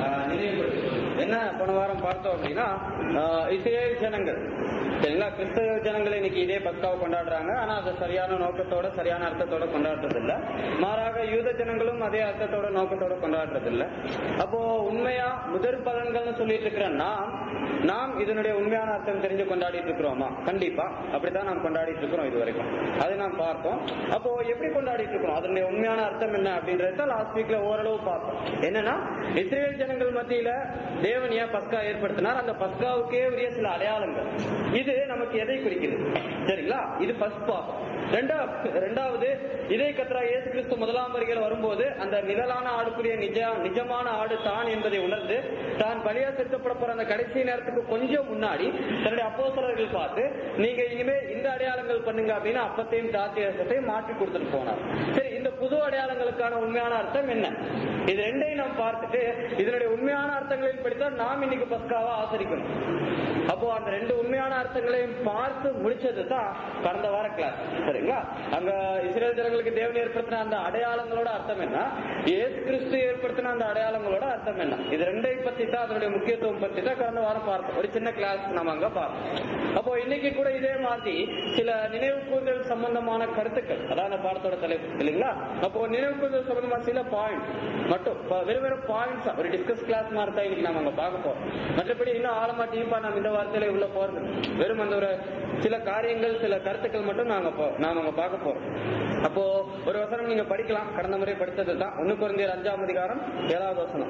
ஆஹ், நினைவுபடுத்திக் கொள்ளுங்கள். என்ன போன வாரம் பார்த்தோம் அப்படின்னா ஆஹ், இஸ்ரேல் ஜனங்கள் சரிங்களா கிறிஸ்தவ ஜனங்கள் இன்னைக்கு இதே பஸ்காவை கொண்டாடுறாங்க ஆனா அது சரியான நோக்கத்தோட சரியான அர்த்தத்தோட கொண்டாடுறது இல்ல மாறாக யூத ஜனங்களும் அதே அர்த்தத்தோட நோக்கத்தோட கொண்டாடுறது இல்ல அப்போ உண்மையா முதற் பலன்கள்னு சொல்லிட்டு இருக்கிற நாம் நாம் இதனுடைய உண்மையான அர்த்தம் தெரிஞ்சு கொண்டாடிட்டு இருக்கிறோமா கண்டிப்பா அப்படித்தான் நாம் கொண்டாடிட்டு இருக்கிறோம் இது வரைக்கும் அதை நாம் பார்த்தோம் அப்போ எப்படி கொண்டாடிட்டு இருக்கிறோம் அதனுடைய உண்மையான அர்த்தம் என்ன அப்படின்றத லாஸ்ட் வீக்ல ஓரளவு பார்த்தோம் என்னன்னா இஸ்ரேல் ஜனங்கள் மத்தியில தேவன் ஏன் பஸ்கா ஏற்படுத்தினார் அந்த பஸ்காவுக்கே உரிய சில அடையாளங்கள் இது நமக்கு எதை குறிக்குது சரிங்களா இது ஃபர்ஸ்ட் பாகம் ரெண்டாவது ரெண்டாவது இதே கத்ரா இயேசு கிறிஸ்து முதலாம் வருகையில் வரும்போது அந்த நிழலான ஆடுக்குரிய நிஜ நிஜமான ஆடு தான் என்பதை உணர்ந்து தான் பலியா செலுத்தப்பட போற அந்த கடைசி நேரத்துக்கு கொஞ்சம் முன்னாடி தன்னுடைய அப்போஸ்தலர்கள் பார்த்து நீங்க இனிமே இந்த அடையாளங்கள் பண்ணுங்க அப்படின்னு அப்பத்தையும் தாத்தியத்தையும் மாற்றி கொடுத்துட்டு போனார் சரி இந்த புது அடையாளங்களுக்கான உண்மையான அர்த்தம் என்ன இது ரெண்டையும் நாம் பார்த்துட்டு இதனுடைய உண்மையான அர்த்தங்களில் படித்தால் நாம் இன்னைக்கு பஸ்காவா ஆசரிக்கணும் அப்போ அந்த ரெண்டு உண்மையான அர்த்தங்களையும் பார்த்து முடிச்சது தான் கடந்த வார கிளாஸ் சரிங்களா அங்க இஸ்ரேல் ஜனங்களுக்கு தேவன் ஏற்படுத்தின அந்த அடையாளங்களோட அர்த்தம் என்ன இயேசு கிறிஸ்து ஏற்படுத்தின அந்த அடையாளங்களோட அர்த்தம் என்ன இது ரெண்டையும் பத்தி தான் அதனுடைய முக்கியத்துவம் பத்தி தான் கடந்த வாரம் பார்த்தோம் ஒரு சின்ன கிளாஸ் நம்ம அங்க பார்த்தோம் அப்போ இன்னைக்கு கூட இதே மாதிரி சில நினைவு கூறுதல் சம்பந்தமான கருத்துக்கள் அதான் அந்த பாடத்தோட தலைப்பு இல்லைங்களா அப்போ நினைவு கூறுதல் சம்பந்தமான சில பாயிண்ட் மட்டும் இப்ப வெறும் வெறும் பாயிண்ட்ஸ் ஒரு டிஸ்கஸ் கிளாஸ் மாதிரி தான் இன்னைக்கு நாம அங்க பார்க்க போறோம் மற்றபடி இன்னும் ஆழமா டீப்பா நம்ம இந்த வார்த்தையில உள்ள போறது வெறும் அந்த ஒரு சில காரியங்கள் சில கருத்துக்கள் மட்டும் நாங்க போ- நாம அங்க பார்க்க போறோம் அப்போ ஒரு வசனம் நீங்க படிக்கலாம் கடந்த முறை படித்தது தான் ஒண்ணு குறைந்த அஞ்சாம் அதிகாரம் ஏழாவது வசனம்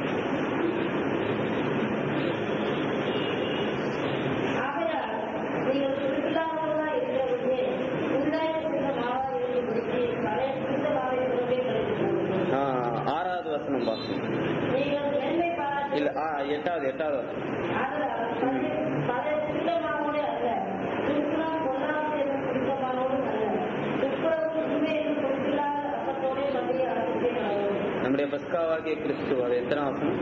ஆகையால் நீங்கள் சுற்றுலாவர்களாய் இருக்கிறவர்களே, புதிதாய் பிறந்த மாவாய் இருக்கும்படிக்கு பழைய சுத்த மாவை புறம்பே கழித்துப் போடுங்கள். ஆஹ், ஆறாவது வசனம் பா நீங்கள் மேன்மை பாராட்டி இல்ல ஆ, எட்டாவது எட்டாவது வசனம் ஆதலால் பழைய பழைய சுத்த மாவோடு அல்ல, துப்புரவு பொல்லாப்பு என்னும் சுத்த மாவோடும் அல்ல, துப்புரவு உண்மை என்னும் பொருட்களால் அப்பத்தோடே மத்திய ஆசிரியர் கடவுள். நம்முடைய பஸ்காவாகிய கிறிஸ்து அது எத்தனை வசனம்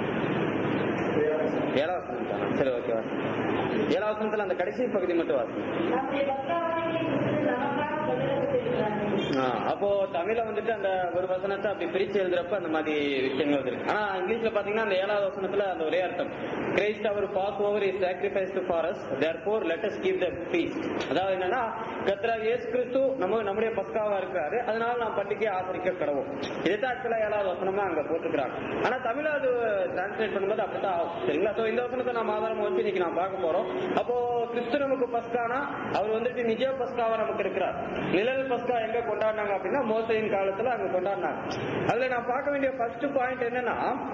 ஏழாவது வசனம் தானா? சரி ஓகே வாசனம் ஏழாவது வசனத்துல அந்த கடைசி பகுதி மட்டும் வாசனம் நம்முடைய பக்தாவாகிய கிறிஸ்து நமக்காக பகிரப்பட்டிருக்கிறார். ஆ, அப்போ தமிழ்ல வந்துட்டு அந்த ஒரு வசனத்தை அப்படி பிரிச்சு எழுதுறப்ப அந்த மாதிரி விஷயங்கள் இருக்கு ஆனா இங்கிலீஷ்ல பாத்தீங்கன்னா அந்த ஏழாவது வசனத்துல அந்த ஒரே அர்த்தம் கிரைஸ்ட் அவர் Passover is sacrifice to for us therefore let us keep the peace அதாவது என்னன்னா கத்ரா இயேசு கிறிஸ்து நம்ம நம்முடைய பஸ்காவா இருக்காரு அதனால நாம் பண்டிகையை ஆசரிக்க கடவோம் இதுதான் ஆக்சுவலா ஏழாவது வசனமா அங்க போட்டுக்கிறாங்க ஆனா தமிழ்ல அது டிரான்ஸ்லேட் பண்ணும்போது அப்படித்தான் ஆகும் சரிங்களா சோ இந்த வசனத்தை நாம் ஆதாரமா வச்சு இன்னைக்கு நான் பார்க்க போறோம் அப்போ கிறிஸ்து நமக்கு பஸ்கானா அவர் வந்துட்டு நிஜ பஸ்காவா நமக்கு இருக்கிறார் நிழல் பஸ்கா எங்க கொண்டாடினாங்க அப்படின்னா மோசையின் காலத்துல அங்க கொண்டாடினாங்க அதுல நான் பார்க்க வேண்டிய ஃபர்ஸ்ட் பாயிண்ட் என்னன்னா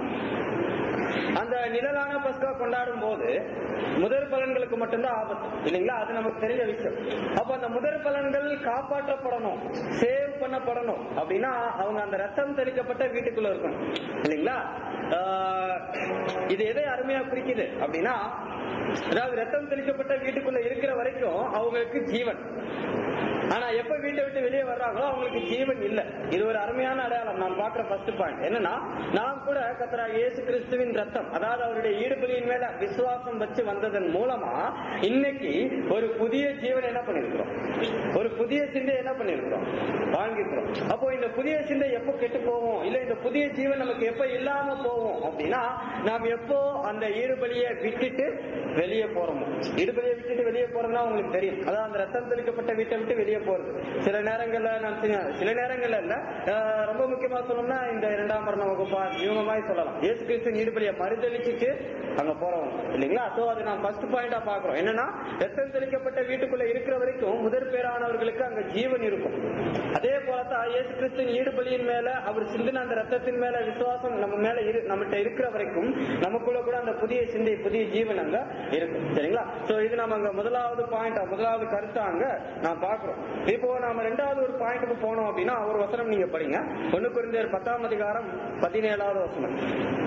அந்த நிழலான பஸ்கா கொண்டாடும் போது முதற் பலன்களுக்கு மட்டும்தான் ஆபத்து இல்லைங்களா அது நமக்கு தெரிஞ்ச விஷயம் அப்ப அந்த முதற் பலன்கள் காப்பாற்றப்படணும் சேவ் பண்ணப்படணும் அப்படின்னா அவங்க அந்த ரத்தம் தெளிக்கப்பட்ட வீட்டுக்குள்ள இருக்கணும் இல்லைங்களா ஆஹ், இது எதை அருமையா குறிக்குது அப்படின்னா அதாவது ரத்தம் தெளிக்கப்பட்ட வீட்டுக்குள்ள இருக்கிற வரைக்கும் அவங்களுக்கு ஜீவன் ஆனா எப்ப வீட்டை விட்டு வெளியே வர்றாங்களோ அவங்களுக்கு ஜீவன் இல்ல இது ஒரு அருமையான அடையாளம் நான் பாக்குற ஃபர்ஸ்ட் பாயிண்ட் என்னன்னா நாம் கூட கத்தரா இயேசு கிறிஸ்துவின் ரத்தம் அதாவது அவருடைய ஈடுபலியின் மேல விசுவாசம் வச்சு வந்ததன் மூலமா இன்னைக்கு ஒரு புதிய ஜீவன் என்ன பண்ணிருக்கிறோம் ஒரு புதிய சிந்தை என்ன பண்ணிருக்கிறோம் வாங்கிக்கிறோம் அப்போ இந்த புதிய சிந்தை எப்போ கெட்டு போவோம் இல்ல இந்த புதிய ஜீவன் நமக்கு எப்ப இல்லாம போவோம் அப்படின்னா நாம் எப்போ அந்த ஈடுபலியை விட்டுட்டு வெளியே போறோமோ ஈடுபலியை விட்டுட்டு வெளியே போறதுனா உங்களுக்கு தெரியும் அதாவது அந்த ரத்தம் தெளிக்கப்பட்ட வீட்டை விட்டு வெளியே போறது சில நேரங்கள்ல நான் சில- சில நேரங்கள்ல இல்ல ஆஹ், ரொம்ப முக்கியமா சொல்லணும்னா இந்த இரண்டாம் மரண வகுப்பா இவங்க மாதிரி சொல்லலாம் இயேசு கிறிஸ்து ஈடுபலியை மறுதளிச்சுட்டு அங்க போறவங்க இல்லைங்களா சோ அது நான் ஃபர்ஸ்ட் பாயிண்டா பாக்குறோம் என்னன்னா ரத்தம் தெளிக்கப்பட்ட வீட்டுக்குள்ள இருக்கிற வரைக்கும் முதற் பேரானவர்களுக்கு அங்க ஜீவன் இருக்கும் அதே போலதான் இயேசு கிறிஸ்துவின் ஈடுபலியின் மேல அவர் சிந்தின அந்த ரத்தத்தின் மேல விசுவாசம் நம்ம மேல இரு நம்மகிட்ட இருக்கிற வரைக்கும் நமக்குள்ள கூட அந்த புதிய சிந்தை புதிய ஜீவன் அங்க இருக்கும் சரிங்களா சோ இது நம்ம அங்க முதலாவது பாயிண்ட் முதலாவது கருத்தா அங்க நான் பாக்குறோம் இப்போ நாம ரெண்டாவது ஒரு பாயிண்ட்டுக்கு போனோம் அப்படின்னா ஒரு வசனம் நீங்க படிங்க ஒண்ணு குறைந்த பத்தாம் அதிகாரம் பதினேழாவது வசனம்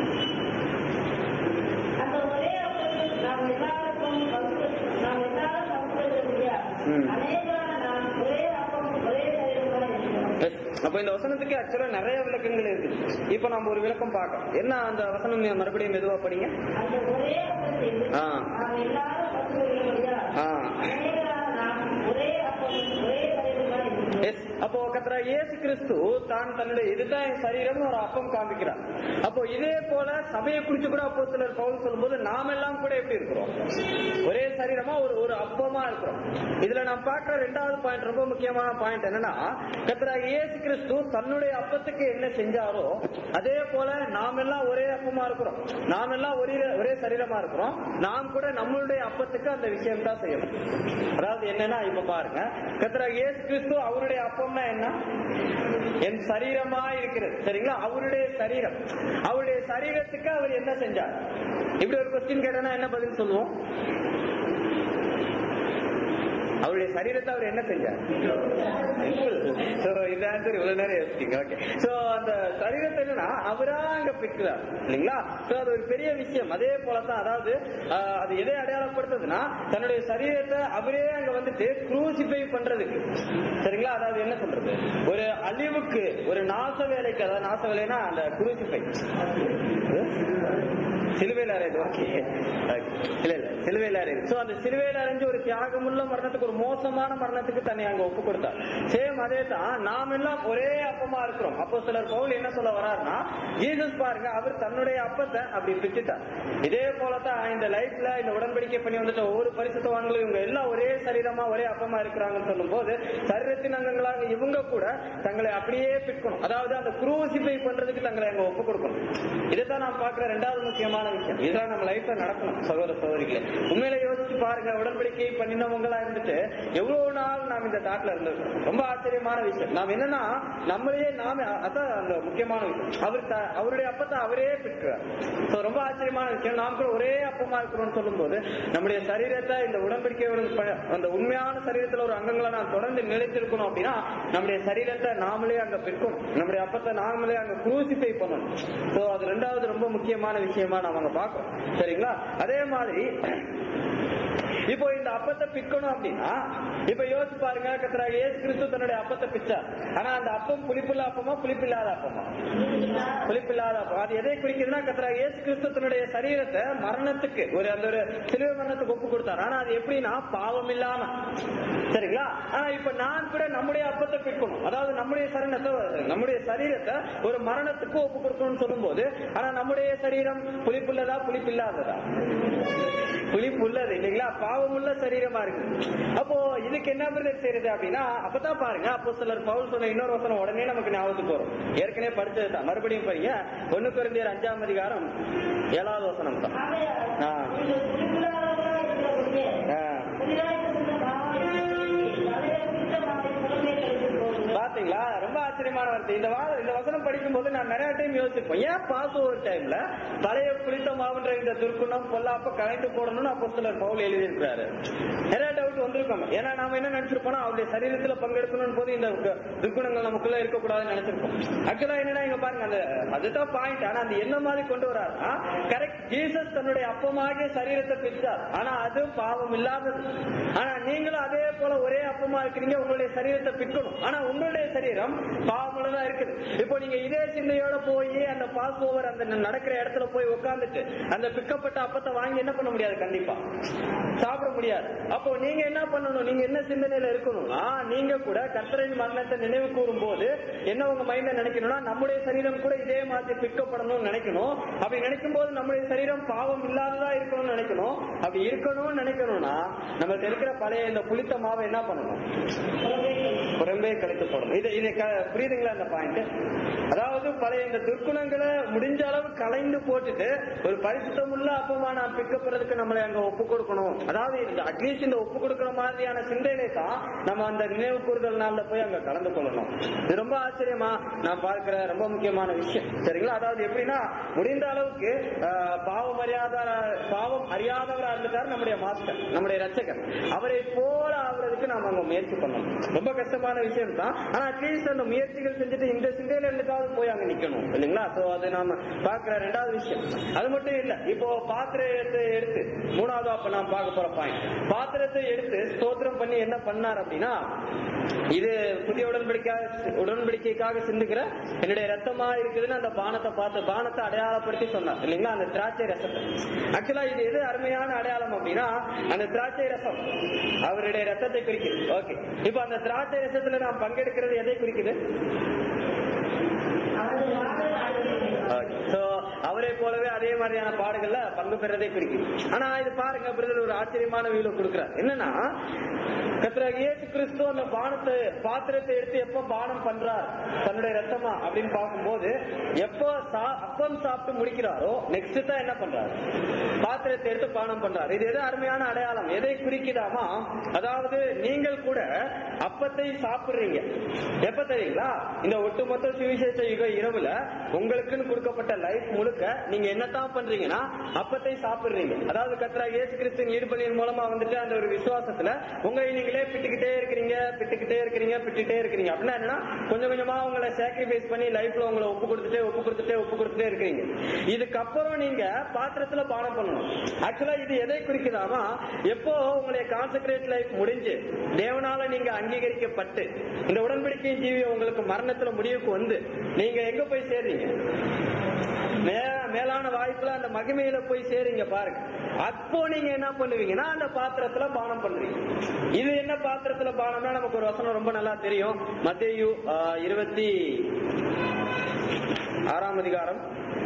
அந்த ஒரே அப்பத்தில் நாம் எல்லாருக்கும் பங்கு- நாம் எல்லாரும் பங்குபெற முடியாது. ம். அநேகரான நாம் ஒரே அப்பம், ஒரே சரீரமாய் இருக்கிறோம். Yes. அப்ப இந்த வசனத்துக்கு ஆக்சுவலா நிறைய விளக்கங்கள் இருக்கு இப்ப நம்ம ஒரு விளக்கம் பார்க்கலாம் என்ன அந்த வசனம் நீங்க மறுபடியும் மெதுவா படிங்க அந்த ஒரே அப்பத்தில் ஆ. நாம் எல்லாரும் பங்குபெற முடியாது. ஆ. அநேகரான நாம் ஒரே அப்பம், ஒரே சரீரமாய் இருக்கிறோம். எஸ் அப்போ கத்திர இயேசு கிறிஸ்து தான் தன்னுடைய இதுதான் என் சரீரம்னு ஒரு அப்பம் காமிக்கிறார் அப்போ இதே போல சபையை குறித்து கூட அப்போ சிலர் பவுல் சொல்லும்போது நாம் எல்லாம் கூட எப்படி இருக்கிறோம் ஒரே சரீரமா ஒரு ஒரு அப்பமா இருக்கிறோம் இதுல நான் பார்க்கிற ரெண்டாவது பாயிண்ட் ரொம்ப முக்கியமான பாயிண்ட் என்னன்னா கத்திர இயேசு கிறிஸ்து தன்னுடைய அப்பத்துக்கு என்ன செஞ்சாரோ அதே போல நாம் எல்லாம் ஒரே அப்பமா இருக்கிறோம் நாம் எல்லாம் ஒரே ஒரே சரீரமா இருக்கிறோம் நாம் கூட நம்மளுடைய அப்பத்துக்கு அந்த விஷயம் தான் செய்யணும் அதாவது என்னன்னா இப்ப பாருங்க கத்திர இயேசு கிறிஸ்து அவருடைய அப்பம்னா என்ன என் சரீரமா இருக்கிறது சரிங்களா அவருடைய சரீரம் அவருடைய சரீரத்துக்கு அவர் என்ன செஞ்சார் இப்படி ஒரு கொஸ்டின் கேட்டனா என்ன பதில் சொல்லுவோம் அவருடைய சரீரத்தை அவர் என்ன செஞ்சார் சோ இந்த ஆன்சர் இவ்வளவு நேரம் யோசிச்சீங்க ஓகே சோ அந்த சரீரத்தை என்னன்னா அவரா அங்க பிக்கிறார் இல்லைங்களா சோ அது ஒரு பெரிய விஷயம் அதே போலதான் அதாவது ஆஹ், அது எதை அடையாளப்படுத்துதுன்னா தன்னுடைய சரீரத்தை அவரே அங்க வந்துட்டு குரூசிஃபை பண்றதுக்கு சரிங்களா அதாவது என்ன சொல்றது ஒரு அழிவுக்கு ஒரு நாச வேலைக்கு அதாவது நாச வேலைன்னா அந்த குரூசிஃபை சிலுவையில் அறையுது ஓகே இல்ல இல்ல சிலுவையில் அறையுது சோ அந்த சிலுவையில் அறைஞ்சு ஒரு தியாகமுள்ள மரணத்துக்கு ஒரு மோசமான மரணத்துக்கு தன்னை அங்க ஒப்பு கொடுத்தார் சேம் அதே தான் நாம் எல்லாம் ஒரே அப்பமா இருக்கிறோம் அப்போ சிலர் பவுல் என்ன சொல்ல வராருன்னா ஜீசஸ் பாருங்க அவர் தன்னுடைய அப்பத்தை அப்படி பிச்சுட்டார் இதே போலதான் இந்த லைஃப்ல இந்த உடன்படிக்கை பண்ணி வந்துட்ட ஒவ்வொரு பரிசுத்தவான்களும் இவங்க எல்லாம் ஒரே சரீரமா ஒரே அப்பமா இருக்கிறாங்கன்னு சொல்லும் போது சரீரத்தின் அங்கங்களாக இவங்க கூட தங்களை அப்படியே பிற்கணும் அதாவது அந்த குரூசிஃபை பண்றதுக்கு தங்களை அங்க ஒப்பு கொடுக்கணும் இதைத்தான் நான் பாக்குற ரெண்டாவது முக்கியமான விஷயம் இதுதான் நம்ம லைஃப்ல நடக்கணும் சகோதர சகோதரிகளே உண்மையில யோசிச்சு பாருங்க உடன்படிக்கை பண்ணினவங்களா இருந்துட்டு எவ்வளவு நாள் நாம் இந்த தாட்ல இருந்திருக்கோம் ரொம்ப ஆச்சரியமான விஷயம் நாம் என்னன்னா நம்மளையே நாம அதான் அந்த முக்கியமான விஷயம் அவர் த- அவருடைய அப்பத்தை அவரே பிற்கிறார் So, ரொம்ப ஆச்சரியமான விஷயம் நாம் கூட ஒரே அப்பமா இருக்கிறோம்னு சொல்லும்போது நம்முடைய சரீரத்தை இந்த உடன்படிக்கையோட ப- அந்த உண்மையான சரீரத்துல ஒரு அங்கங்களை நான் தொடர்ந்து நிலைத்திருக்கணும் அப்படின்னா நம்முடைய சரீரத்தை நாமளே அங்க பிற்கணும் நம்முடைய அப்பத்தை நாமளே அங்க குரூசிஃபை பண்ணணும் சோ அது ரெண்டாவது ரொம்ப முக்கியமான விஷயமா நாம அங்க பார்க்கறோம் சரிங்களா அதே மாதிரி இப்போ இந்த அப்பத்தை பிக்கணும் அப்படின்னா இப்ப யோசிச்சு பாருங்க கத்திரா ஏசு கிறிஸ்து தன்னுடைய அப்பத்தை பிச்சார் ஆனா அந்த அப்பம் புளிப்பில்லா அப்பமா புளிப்பில்லாத அப்பமா புளிப்பில்லாத அப்பம் அது எதை குறிக்குதுன்னா கத்திரா ஏசு கிறிஸ்து தன்னுடைய சரீரத்தை மரணத்துக்கு ஒரு அந்த ஒரு சிலுவை மரணத்துக்கு ஒப்பு கொடுத்தார் ஆனா அது எப்படின்னா பாவம் இல்லாம சரிங்களா ஆனா இப்ப நான் கூட நம்முடைய அப்பத்தை பிற்கணும் அதாவது நம்முடைய சரீரத்தை நம்முடைய சரீரத்தை ஒரு மரணத்துக்கு ஒப்பு கொடுக்கணும்னு சொல்லும்போது ஆனா நம்முடைய சரீரம் புளிப்புள்ளதா புளிப்பில்லாததா புளிப்பு உள்ளது இல்லைங்களா பாவம் உள்ள சரீரமா இருக்கு அப்போ இதுக்கு என்ன பிரதர் செய்யறது அப்படின்னா அப்பதான் பாருங்க அப்போ சிலர் பவுல் சொன்ன இன்னொரு வசனம் உடனே நமக்கு ஞாபகத்துக்கு வரும் ஏற்கனவே படிச்சது தான் மறுபடியும் பாருங்க ஒண்ணு குறைந்தர் அஞ்சாம் அதிகாரம் ஏழாவது வசனம் தான் ஆகையால் ஆ. நீங்கள் குறிப்பிடாதவர்களாய் இருக்கிறபடியே, ஆ. புதிதாய் பிறந்த பாவத்தை பழைய குற்றமாவை புறம்பே கழித்துப் போடுங்கள். பாத்தீங்களா ரொம்ப ஆச்சரியமான வார்த்தை இந்த வா இந்த வசனம் படிக்கும் போது நான் நிறைய டைம் யோசிச்சிருப்பேன் ஏன் பாஸ் ஓவர் டைம்ல பழைய புளித்த மாவுன்ற இந்த துர்க்குணம் பொல்லாப்ப கலைந்து போடணும்னு அப்போ சிலர் பவுல் எழுதியிருக்கிறாரு நிறைய டவுட் வந்திருக்காங்க ஏன்னா நாம என்ன நினைச்சிருப்போம்னா அவருடைய சரீரத்துல பங்கெடுக்கணும் போது இந்த கு- துர்க்குணங்கள் நமக்குள்ள இருக்கக்கூடாதுன்னு நினைச்சிருப்போம் ஆக்சுவலா என்னன்னா இங்க பாருங்க அந்த அதுதான் பாயிண்ட் ஆனா அந்த என்ன மாதிரி கொண்டு வராருன்னா கரெக்ட் ஜீசஸ் தன்னுடைய அப்பமாகிய சரீரத்தை பிச்சார் ஆனா அது பாவம் இல்லாதது ஆனா நீங்களும் அதே போல ஒரே அப்பமா இருக்கிறீங்க உங்களுடைய சரீரத்தை பிக்கணும் ஆனா உங்களுடைய சரீரம் பாவமுள்ளதா இருக்குது இப்போ நீங்க இதே சிந்தையோட போய் அந்த பாஸ் ஓவர் அந்த நடக்கிற இடத்துல போய் உட்கார்ந்துட்டு அந்த பிக்கப்பட்ட அப்பத்தை வாங்கி என்ன பண்ண முடியாது கண்டிப்பா சாப்பிட முடியாது அப்போ நீங்க என்ன பண்ணணும் நீங்க என்ன சிந்தனையில இருக்கணும்னா நீங்க கூட கர்த்தரின் மரணத்தை நினைவு கூறும் போது என்ன உங்க மைண்ட்ல நினைக்கணும்னா நம்முடைய சரீரம் கூட இதே மாதிரி பிக்கப்படணும்னு நினைக்கணும் அப்படி நினைக்கும் போது நம்முடைய சரீரம் பாவம் இல்லாததா இருக்கணும்னு நினைக்கணும் அப்படி இருக்கணும்னு நினைக்கணும்னா நம்மளுக்கு இருக்கிற பழைய இந்த புளித்த மாவை என்ன பண்ணணும் புறம்பே கழித்து போடணும் இது இது க- புரியுதுங்களா அந்த பாயிண்ட் அதாவது பழைய இந்த துர்க்குணங்களை முடிஞ்ச அளவு கலைந்து போட்டுட்டு ஒரு பரிசுத்தமுள்ள அப்பமா நான் பிக்கப்படுறதுக்கு நம்மளை அங்க ஒப்பு கொடுக்கணும் அதாவது இந்த அட்லீஸ்ட் இந்த ஒப்பு கொடுக்கிற மாதிரியான சிந்தனை தான் நம்ம அந்த நினைவு கூறுதல் நாள்ல போய் அங்க கலந்து கொள்ளணும் இது ரொம்ப ஆச்சரியமா நான் பார்க்கிற ரொம்ப முக்கியமான விஷயம் சரிங்களா அதாவது எப்படின்னா முடிந்த அளவுக்கு ஆஹ், பாவம் அறியாத பாவம் அறியாதவரா இருந்துட்டார் நம்முடைய மாஸ்டர் நம்முடைய ரட்சகர் அவரை போல ஆகுறதுக்கு நாம அங்க முயற்சி பண்ணணும் ரொம்ப கஷ்டமான விஷயம் தான் ஆனா அட்லீஸ்ட் அந்த முயற்சிகள் செஞ்சுட்டு இந்த சிந்தையில இருந்துக்காவது போய் அங்க நிக்கணும் இல்லைங்களா சோ அது நாம பாக்குற ரெண்டாவது விஷயம் அது மட்டும் இல்ல இப்போ பாத்திரத்தை எடுத்து மூணாவது அப்ப நாம் பார்க்க போற பாயிண்ட் பாத்திரத்தை எடுத்து ஸ்தோத்திரம் பண்ணி என்ன பண்ணார் அப்படின்னா இது புதிய உடன்படிக்கையாக உடன்படிக்கைக்காக சிந்துகிற என்னுடைய ரத்தமா இருக்குதுன்னு அந்த பானத்தை பார்த்து பானத்தை அடையாளப்படுத்தி சொன்னார் இல்லைங்களா அந்த திராட்சை ரசத்தை ஆக்சுவலா இது எது அருமையான அடையாளம் அப்படின்னா அந்த திராட்சை ரசம் அவருடைய ரத்தத்தை குறிக்குது ஓகே இப்போ அந்த திராட்சை ரசத்துல நாம் பங்கெடுக்கிறது எதை குறிக்குது அவரது வாழ்வை சோ அவரை போலவே அதே மாதிரியான பாடுகள்ல பங்கு பெறதை குறிக்குது ஆனா இது பாருங்க பிரதர் ஒரு ஆச்சரியமான வீடு கொடுக்கிறார் என்னன்னா கர்த்தராகிய இயேசு கிறிஸ்து அந்த பானத்தை பாத்திரத்தை எடுத்து எப்ப பானம் பண்றார் தன்னுடைய ரத்தமா அப்படின்னு பார்க்கும்போது எப்போ சா- அப்பம் சாப்பிட்டு முடிக்கிறாரோ நெக்ஸ்ட் தான் என்ன பண்றாரு பாத்திரத்தை எடுத்து பானம் பண்றாரு இது எது அருமையான அடையாளம் எதை குறிக்குதாமா அதாவது நீங்கள் கூட அப்பத்தை சாப்பிடுறீங்க எப்ப தெரியுங்களா இந்த ஒட்டுமொத்த சுவிசேஷ யுக இரவுல உங்களுக்குன்னு கொடுக்கப்பட்ட லைஃப் முழுக்க நீங்க என்னத்தான் பண்றீங்கன்னா அப்பத்தை சாப்பிடுறீங்க அதாவது கத்ரா இயேசு கிறிஸ்துவின் ஈடுபணியின் மூலமா வந்துட்டு அந்த ஒரு விசுவாசத்துல உங்களை நீங்களே பிட்டுக்கிட்டே இருக்கிறீங்க பிட்டுக்கிட்டே இருக்கிறீங்க பிட்டுக்கிட்டே இருக்கிறீங்க அப்படின்னா என்னன்னா கொஞ்சம் கொஞ்சமா உங்களை சாக்ரிஃபைஸ் பண்ணி லைஃப்ல உங்களை ஒப்பு கொடுத்துட்டே ஒப்பு கொடுத்துட்டே ஒப்பு கொடுத்துட்டே இருக்கிறீங்க இதுக்கப்புறம் நீங்க பாத்திரத்துல பானம் பண்ணணும் ஆக்சுவலா இது எதை குறிக்குதாமா எப்போ உங்களுடைய கான்சென்ட்ரேட் லைஃப் முடிஞ்சு தேவனால நீங்க அங்கீகரிக்கப்பட்டு இந்த உடன்படிக்கை ஜீவி உங்களுக்கு மரணத்துல முடிவுக்கு வந்து நீங்க எங்க போய் சேர்றீங்க மே- மேலான வாய்ப்புல அந்த மகிமையில போய் சேருங்க பாருங்க அப்போ நீங்க என்ன பண்ணுவீங்கன்னா அந்த பாத்திரத்துல பானம் பண்ணுவீங்க இது என்ன பாத்திரத்துல பானம்னா நமக்கு ஒரு வசனம் ரொம்ப நல்லா தெரியும் மத்தேயு ஆஹ், இருபத்தி ஆறாம் அதிகாரம்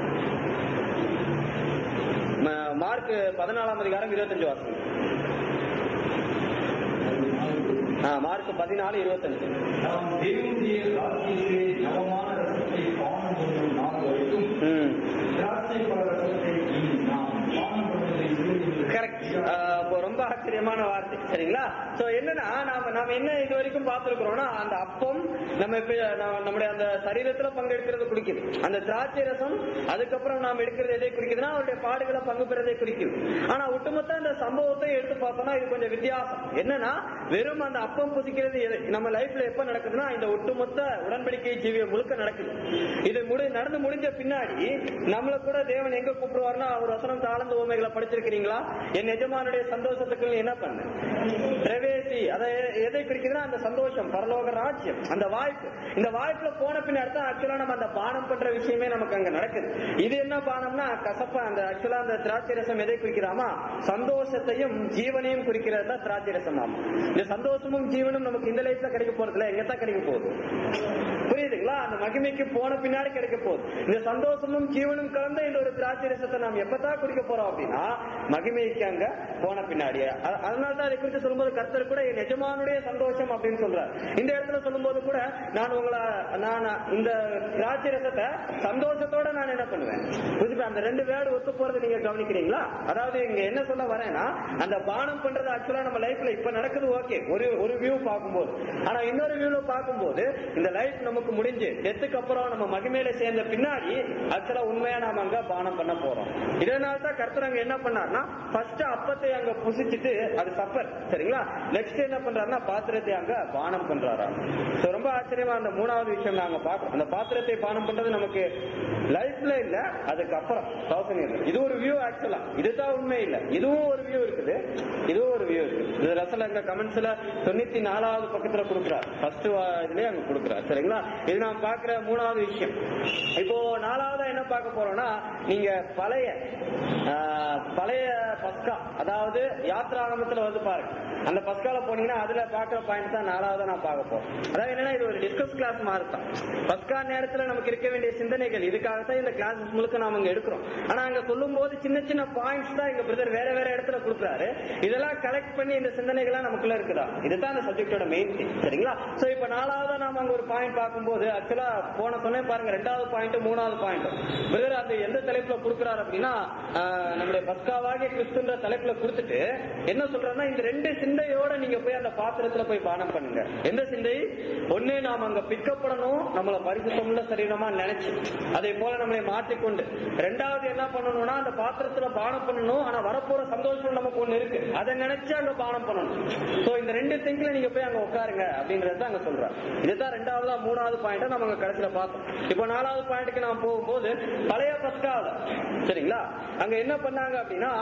ம- மார்க் பதினாலாம் அதிகாரம் இருபத்தஞ்சு வாசனம் ஆ, மார்க் பதினாலு இருபத்தஞ்சு நாம் தேவனுடைய ராஜ்யத்திலே நவமான ரசத்தை பானம் பண்ணும் நாள் வரைக்கும் ம் திராட்சை பழ ரசத்தை இனி நாம் பானம் பண்ணுவதை விரும்புகிறேன். கரெக்ட் இப்போ ரொம்ப ஆச்சரியமான வார்த்தை சரிங்களா சோ என்னன்னா நாம நாம என்ன இது வரைக்கும் பார்த்திருக்கிறோம்னா அந்த அப்பம் நம்ம இப்ப நம்ம- நம்முடைய அந்த சரீரத்துல பங்கெடுக்கிறது குறிக்குது அந்த திராட்சை ரசம் அதுக்கப்புறம் நாம் எடுக்கிறது எதை குறிக்குதுன்னா அவருடைய பாடுகளை பங்கு பெறதை குறிக்குது ஆனா ஒட்டுமொத்த அந்த சம்பவத்தை எடுத்து பார்த்தோம்னா இது கொஞ்சம் வித்தியாசம் என்னன்னா வெறும் அந்த அப்பம் புசிக்கிறது எது- நம்ம லைஃப்ல எப்ப நடக்குதுன்னா இந்த ஒட்டுமொத்த உடன்படிக்கை ஜீவியம் முழுக்க நடக்குது இது முடி நடந்து முடிஞ்ச பின்னாடி நம்மள கூட தேவன் எங்க கூப்பிடுவார்னா அவர் வசனம் தாழ்ந்த உண்மைகளை படிச்சிருக்கிறீங்களா என் எஜமானுடைய சந்தோஷத்துக்கு நீ என்ன பண்ணு பிரவேசி அதை எதை குறிக்குதுன்னா அந்த சந்தோஷம் பரலோக ராஜ்யம் அந்த வாய்ப்பு இந்த வாய்ப்புல போன பின்னாடி தான் ஆக்சுவலா நம்ம அந்த பானம் பண்ற விஷயமே நமக்கு அங்க நடக்குது இது என்ன பானம்னா கசப்பா அந்த ஆக்சுவலா அந்த திராட்சை ரசம் எதை குறிக்கிறாமா சந்தோஷத்தையும் ஜீவனையும் குறிக்கிறது தான் திராட்சை ரசம் ஆமா இந்த சந்தோஷமும் ஜீவனும் நமக்கு இந்த லைஃப்ல கிடைக்க போறது இல்ல எங்க தான் கிடைக்க போகுது புரியுதுங்களா அந்த மகிமைக்கு போன பின்னாடி கிடைக்க போகுது இந்த சந்தோஷமும் ஜீவனும் கலந்த இந்த ஒரு திராட்சை ரசத்தை நாம் எப்பதான் குடிக்க போறோம் அப்படின்னா மகிமைக்கு அங்க போன பின்னாடி அ- அதனால தான் அதை குறித்து சொல்லும்போது கர்த்தர் கூட என் எஜமானுடைய சந்தோஷம் அப்படின்னு சொல்றார் இந்த இடத்துல சொல்லும்போது கூட நான் உங்களை நான் இந்த திராட்சை ரசத்தை சந்தோஷத்தோட நான் என்ன பண்ணுவேன் புரிஞ்சுப்பா அந்த ரெண்டு வேர்டு ஒத்து போறது நீங்க கவனிக்கிறீங்களா அதாவது இங்க என்ன சொல்ல வரேன்னா அந்த பானம் பண்றது ஆக்சுவலா நம்ம லைஃப்ல இப்ப நடக்குது ஓகே ஒரு ஒரு வியூ பார்க்கும்போது ஆனா இன்னொரு வியூல பார்க்கும்போது இந்த லைஃப் நமக்கு முடிஞ்சு டெத்துக்கு அப்புறம் நம்ம மகிமையில சேர்ந்த பின்னாடி ஆக்சுவலா உண்மையா நாம அங்க பானம் பண்ண போறோம் இதனால தான் கர்த்தர் அங்க என்ன பண்ணார்னா ஃபர்ஸ்ட் அப்பத்தை அங்க புசிச்சிட்டு அது சப்பர் சரிங்களா நெக்ஸ்ட் என்ன பண்றாருன்னா பாத்திரத்தை அங்க பானம் பண்றாரா So, ரொம்ப ஆச்சரியமா அந்த மூணாவது விஷயம் நாங்க பார்க்கறோம் அந்த பாத்திரத்தை பானம் பண்றது நமக்கு லைஃப்ல இல்ல அதுக்கப்புறம் தௌசண்ட் இயர்ஸ் இது ஒரு வியூ ஆக்சுவலா இதுதான் உண்மை இல்ல இதுவும் ஒரு வியூ இருக்குது இதுவும் ஒரு வியூ இருக்கு இது ரசல எங்க கமெண்ட்ஸ்ல தொண்ணூத்தி நாலாவது பக்கத்துல கொடுக்குறார் ஃபர்ஸ்ட் இதுலயே அங்க கொடுக்குறார் சரிங்களா இது நான் பாக்குற மூணாவது விஷயம் இப்போ நாலாவதா என்ன பார்க்க போறோம்னா நீங்க பழைய ஆஹ், பழைய பஸ்கா அதாவது யாத்ராகமத்துல வந்து பாருங்க அந்த பஸ்கால போனீங்கன்னா அதுல பாக்குற பாயிண்ட் தான் நாலாவதா நான் பார்க்க போறோம் அதாவது என்னன்னா இது ஒரு டிஸ்கஸ் கிளாஸ் மாதிரி தான் பஸ்கா நேரத்துல நமக்கு இருக்க வேண்டிய சிந்தனைகள் இதுக்காகத்தான் இந்த கிளாஸஸ் முழுக்க நாம இங்க எடுக்கிறோம் ஆனா அங்க சொல்லும் போது சின்ன சின்ன பாயிண்ட்ஸ் தான் எங்க பிரதர் வேற வேற இடத்துல கொடுக்குறாரு இதெல்லாம் கலெக்ட் பண்ணி இந்த சிந்தனைகள்லாம் நமக்குள்ள இருக்குதா இதுதான் அந்த சப்ஜெக்டோட மெயின் திங் சரிங்களா சோ இப்ப நாலாவதா நாம அங்க ஒரு பாயிண்ட் பார்க்கும்போது ஆக்சுவலா போன சொன்னேன் பாருங்க ரெண்டாவது பாயிண்ட் மூணாவது பாயிண்ட் பிரதர் அது எந்த தலைப்புல கொடுக்குறாரு அப்படின்னா ஆஹ், நம்முடைய பஸ்காவாகிய கிறிஸ்துன்ற தலைப்புல கொடுத்துட்டு என்ன சொல்றாருன்னா இந்த ரெண்டு சிந்தையோட நீங்க போய் அந்த பாத்திரத்துல போய் பானம் பண்ணுங்க எந்த சிந்தை ஒண்ணு நாம அங்க பிக்கப்படணும் நம்மள பரிசுத்தமுள்ள சரீரமா நினைச்சு அதே போல நம்மளை மாற்றிக்கொண்டு ரெண்டாவது என்ன பண்ணணும்னா அந்த பாத்திரத்துல பானம் பண்ணணும் ஆனா வரப்போற சந்தோஷம் நமக்கு ஒண்ணு இருக்கு அதை நினைச்சு அங்க பானம் பண்ணணும் சோ இந்த ரெண்டு திங்க்ல நீங்க போய் அங்க உட்காருங்க அப்படின்றது அங்க சொல்றாரு இதுதான் ரெண்டாவதா மூணாவது பாயிண்ட் நம்ம அங்க கடைசியில பார்த்தோம் இப்போ நாலாவது பாயிண்ட்டுக்கு நான் போகும்போது பழைய பஸ்கால சரிங்களா அங்க என்ன பண்ணாங்க அப்படின்னா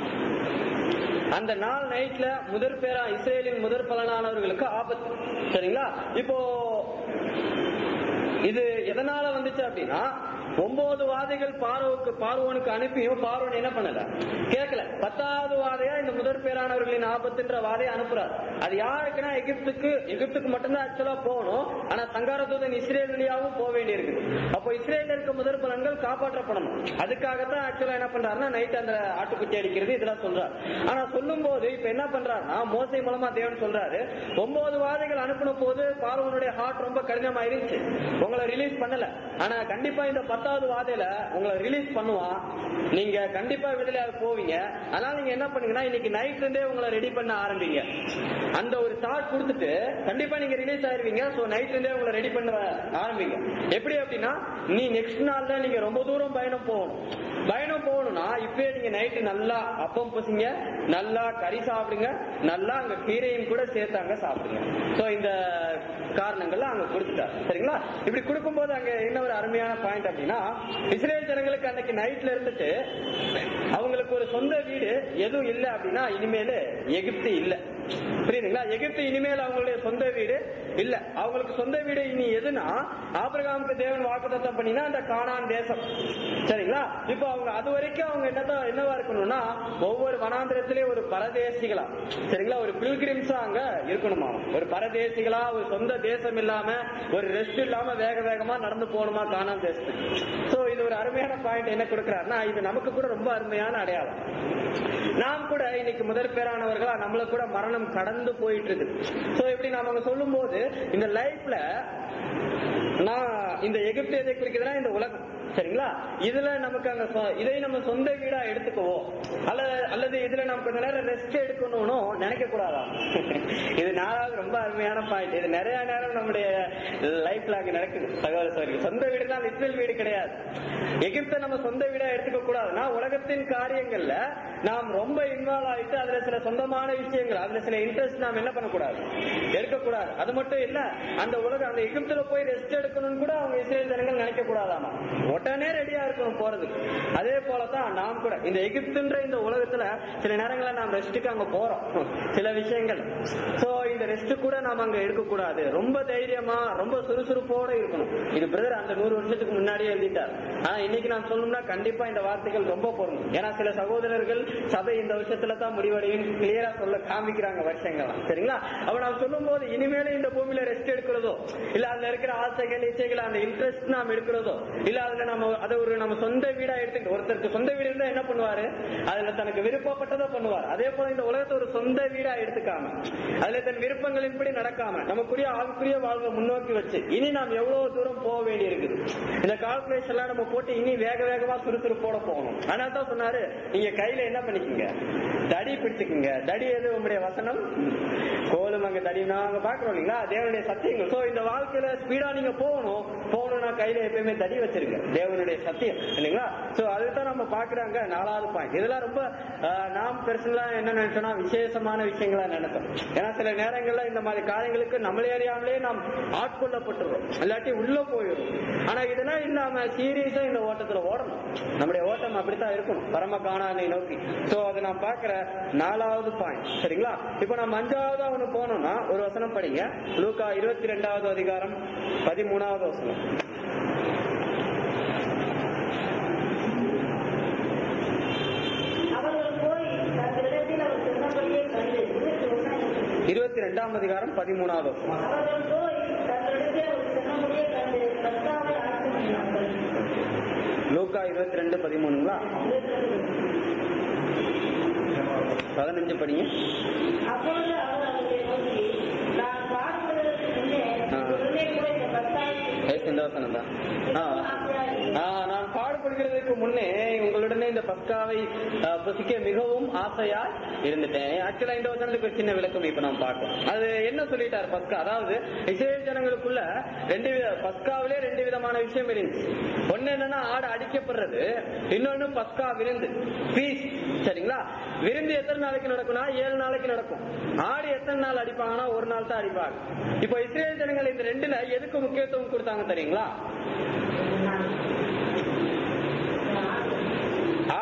அந்த நாள் நைட்ல முதற் பேரா இஸ்ரேலின் முதற் பலனானவர்களுக்கு ஆபத்து சரிங்களா இப்போ இது எதனால வந்துச்சு அப்படின்னா ஒன்பது வாதைகள் பார்வோக்கு பார்வோனுக்கு அனுப்பியும் பார்வோன் என்ன பண்ணல கேட்கல பத்தாவது வாதையா இந்த முதற் பேரானவர்களின் ஆபத்துன்ற வாதையை அனுப்புறார் அது யாருக்குன்னா எகிப்துக்கு எகிப்துக்கு மட்டும்தான் ஆக்சுவலா போகணும் ஆனா சங்காரதூதன் இஸ்ரேல் வழியாவும் போக வேண்டியிருக்கு அப்போ இஸ்ரேல் இருக்க முதற் பலன்கள் காப்பாற்றப்படணும் அதுக்காகத்தான் ஆக்சுவலா என்ன பண்றாருன்னா நைட் அந்த ஆட்டுக்குட்டி அடிக்கிறது இதெல்லாம் சொல்றாரு ஆனா சொல்லும் போது இப்ப என்ன பண்றாருன்னா மோசை மூலமா தேவன் சொல்றாரு ஒன்பது வாதைகள் அனுப்பின போது பார்வனுடைய ஹார்ட் ரொம்ப கடினமா இருந்துச்சு உங்களை ரிலீஸ் பண்ணல ஆனா கண்டிப்பா இந்த பத்தாவது வாதையில உங்களை ரிலீஸ் பண்ணுவான் நீங்க கண்டிப்பா விடுதலையாக போவீங்க அதனால நீங்க என்ன பண்ணுங்கன்னா இன்னைக்கு நைட்ல இருந்தே உங்களை ரெடி பண்ண ஆரம்பிங்க அந்த ஒரு தாட் கொடுத்துட்டு கண்டிப்பா நீங்க ரிலீஸ் ஆயிருவீங்க சோ நைட்ல இருந்தே உங்களை ரெடி பண்ண ஆரம்பிங்க எப்படி அப்படின்னா நீ நெக்ஸ்ட் நாள்ல நீங்க ரொம்ப தூரம் பயணம் போகணும் பயணம் போகணும்னா இப்பயே நீங்க நைட்டு நல்லா அப்பம் பசிங்க நல்லா கறி சாப்பிடுங்க நல்லா அங்க கீரையும் கூட சேர்த்து அங்க சாப்பிடுங்க சோ இந்த காரணங்கள்லாம் அங்க கொடுத்துட்டார் சரிங்களா இப்படி கொடுக்கும்போது அங்க என்ன ஒரு அருமையான பாயிண்ட் அப்படின்னா இஸ்ரேல் ஜனங்களுக்கு அன்னைக்கு நைட்ல இருந்துட்டு அவங்களுக்கு ஒரு சொந்த வீடு எதுவும் இல்லை அப்படின்னா இனிமேல் எகிப்து இல்ல புரியுதுங்களா எகிப்து இனிமேல் அவங்களுடைய சொந்த வீடு இல்ல அவங்களுக்கு சொந்த வீடு இனி எதுனா ஆபிரகாமுக்கு தேவன் வாக்குத்தத்தம் பண்ணினா அந்த கானான் தேசம் சரிங்களா இப்போ அவங்க அது வரைக்கும் அவங்க என்னதான் என்னவா இருக்கணும்னா ஒவ்வொரு வனாந்திரத்திலேயும் ஒரு பரதேசிகளா சரிங்களா ஒரு பில்கிரிம்ஸா அங்க இருக்கணுமா ஒரு பரதேசிகளா ஒரு சொந்த தேசம் இல்லாம ஒரு ரெஸ்ட் இல்லாம வேக வேகமா நடந்து போகணுமா கானான் தேசத்துக்கு சோ இது ஒரு அருமையான பாயிண்ட் என்ன கொடுக்கிறாருன்னா இது நமக்கு கூட ரொம்ப அருமையான அடையாளம் நாம் கூட இன்னைக்கு முதற் பேரானவர்களா நம்மள கூட மரணம் கடந்து போயிட்டு இருக்கு சோ இப்படி நாம அங்க சொல்லும் போது இந்த லைஃப்ல நான் இந்த எகிப்து எதை குறிக்கிறதுனா இந்த உலகம் சரிங்களா இதுல நமக்கு அங்க சொ- இதை நம்ம சொந்த வீடா எடுத்துக்குவோம் அல்லது அல்லது இதுல நம்ம கொஞ்ச நேரம் ரெஸ்ட் எடுக்கணும்னு நினைக்க கூடாதா இது நாலாவது ரொம்ப அருமையான பாயிண்ட் இது நிறைய நேரம் நம்முடைய லைஃப்ல அங்க நடக்குது சகோதர சகோதரி சொந்த வீடுனா லிட்டல் வீடு கிடையாது எகிப்தை நம்ம சொந்த வீடா எடுத்துக்க கூடாதுன்னா உலகத்தின் காரியங்கள்ல நாம் ரொம்ப இன்வால்வ் ஆயிட்டு அதுல சில சொந்தமான விஷயங்கள் அதுல சில இன்ட்ரெஸ்ட் நாம் என்ன பண்ணக்கூடாது எடுக்கக்கூடாது அது மட்டும் இல்ல அந்த உலகம் அந்த எகிப்துல போய் ரெஸ்ட் எடுக்கணும்னு கூட அவங்க இஸ்ரேல் ஜனங்கள் நினைக்க கூடாதாமா உடனே ரெடியா இருக்கணும் போறதுக்கு அதே போலதான் நாம் கூட இந்த எகிப்துன்ற இந்த உலகத்துல சில நேரங்கள்ல நாம் ரெஸ்ட்டுக்கு அங்க போறோம் சில விஷயங்கள் சோ இந்த ரெஸ்ட் கூட நாம அங்க எடுக்க கூடாது ரொம்ப தைரியமா ரொம்ப சுறுசுறுப்போட இருக்கணும் இது பிரதர் அந்த நூறு வருஷத்துக்கு முன்னாடியே எழுதிட்டார் ஆனா இன்னைக்கு நான் சொல்லணும்னா கண்டிப்பா இந்த வார்த்தைகள் ரொம்ப பொருந்தும் ஏன்னா சில சகோதரர்கள் சபை இந்த வருஷத்துல தான் முடிவடையும் கிளியரா சொல்ல காமிக்கிறாங்க வருஷங்கள் சரிங்களா அப்ப நான் சொல்லும் போது இனிமேல இந்த பூமியில ரெஸ்ட் எடுக்கிறதோ இல்ல அதுல இருக்கிற ஆசைகள் இச்சைகள் அந்த இன்ட்ரெஸ்ட் நாம் எடுக்கிறதோ இல்ல அதுல நம்ம அதை ஒரு நம்ம சொந்த வீடா எடுத்துக்கிட்டு ஒருத்தருக்கு சொந்த வீடு இருந்தா என்ன பண்ணுவாரு அதுல தனக்கு விருப்பப்பட்டதை பண்ணுவார் அதே போல இந்த உலகத்தை ஒரு சொந்த வீடா எடுத்துக்காம அதுல தன் விருப்பங்களின்படி நடக்காம நமக்குரிய ஆவிக்குரிய வாழ்வை முன்னோக்கி வச்சு இனி நாம் எவ்வளவு தூரம் போக வேண்டி இருக்குது இந்த கால்குலேஷன் எல்லாம் நம்ம போட்டு இனி வேக வேகமா சுறுசுறுப்போட போகணும் அதனால தான் சொன்னாரு நீங்க கையில என்ன பண்ணிக்கங்க தடி பிடிச்சுக்குங்க தடி எது உங்களுடைய வசனம் கோலும் அங்க தடி நாங்க பாக்குறோம் இல்லைங்களா தேவனுடைய சத்தியங்கள் சோ இந்த வாழ்க்கையில ஸ்பீடா நீங்க போகணும் போகணும்னா கையில எப்பயுமே தடி வச்சிருங்க தேவனுடைய சத்தியம் இல்லைங்களா சோ அதுதான் நம்ம பாக்குறாங்க நாலாவது பாயிண்ட் இதெல்லாம் ரொம்ப ஆஹ், நாம் பெருசுலாம் என்ன நினைச்சோம்னா விசேஷமான விஷயங்களா நினைச்சோம் ஏன்னா சில நேரங்கள்ல இந்த மாதிரி காரியங்களுக்கு நம்மளே அறியாமலே நாம் ஆட்கொள்ளப்பட்டுறோம் இல்லாட்டி உள்ள போயிடும் ஆனா இதெல்லாம் இல்லாம சீரியஸா இந்த ஓட்டத்துல ஓடணும் நம்முடைய ஓட்டம் அப்படித்தான் இருக்கணும் பரம காணானை நோக்கி சோ அதை நான் பாக்குற நாலாவது பாயிண்ட் சரிங்களா இப்போ நம்ம அஞ்சாவது ஒண்ணு போனோம்னா ஒரு வசனம் படிங்க லூக்கா இருபத்தி ரெண்டாவது அதிகாரம் பதிமூணாவது வசனம் அவர்கள் போய் தங்களிடத்தில் அவர் சொன்னபடியே கண்டு இருபத்தி ஒண்ணாம் இருபத்தி ரெண்டாம் அதிகாரம் பதிமூணாவது வசனம் அவர்கள் போய் தங்களிடத்தில் அவர் சொன்னபடியே கண்டு கர்த்தாவை ஆட்சி பண்ணினார்கள் லூக்கா இருபத்தி ரெண்டு பதிமூணுங்களா பதினஞ்சு படிங்க அப்பொழுது அவர் அவர்களை நோக்கி நான் பாடுபடுவதற்கு முன்னே ஆ. உடனே கூட இந்த கர்த்தாவை ஏசு இந்த வசனம் தான் ஆ, நான் பாடுபடுகிறதுக்கு முன்னே உங்களுடனே இந்த பஸ்காவை ஆ, புசிக்க மிகவும் ஆசையா இருந்துட்டேன் ஆக்சுவலா இந்த வசனத்துக்கு ஒரு சின்ன விளக்கம் இப்ப நாம் பார்க்கணும் அது என்ன சொல்லிட்டார் பஸ்கா அதாவது இஸ்ரேல் ஜனங்களுக்குள்ள ரெண்டு வித பஸ்காவிலே ரெண்டு விதமான விஷயம் இருந்துச்சு ஒண்ணு என்னன்னா ஆடு அடிக்கப்படுறது இன்னொன்னு பஸ்கா விருந்து பீஸ் சரிங்களா விருந்து எத்தனை நாளைக்கு நடக்கும்னா ஏழு நாளைக்கு நடக்கும் ஆடு எத்தனை நாள் அடிப்பாங்கன்னா ஒரு நாள் தான் அடிப்பாங்க இப்போ இஸ்ரேல் ஜனங்கள் இந்த ரெண்டுல எதுக்கு முக்கியத்துவம் கொடுத்தாங்க தெரியுங்களா ஆடு அடிக்க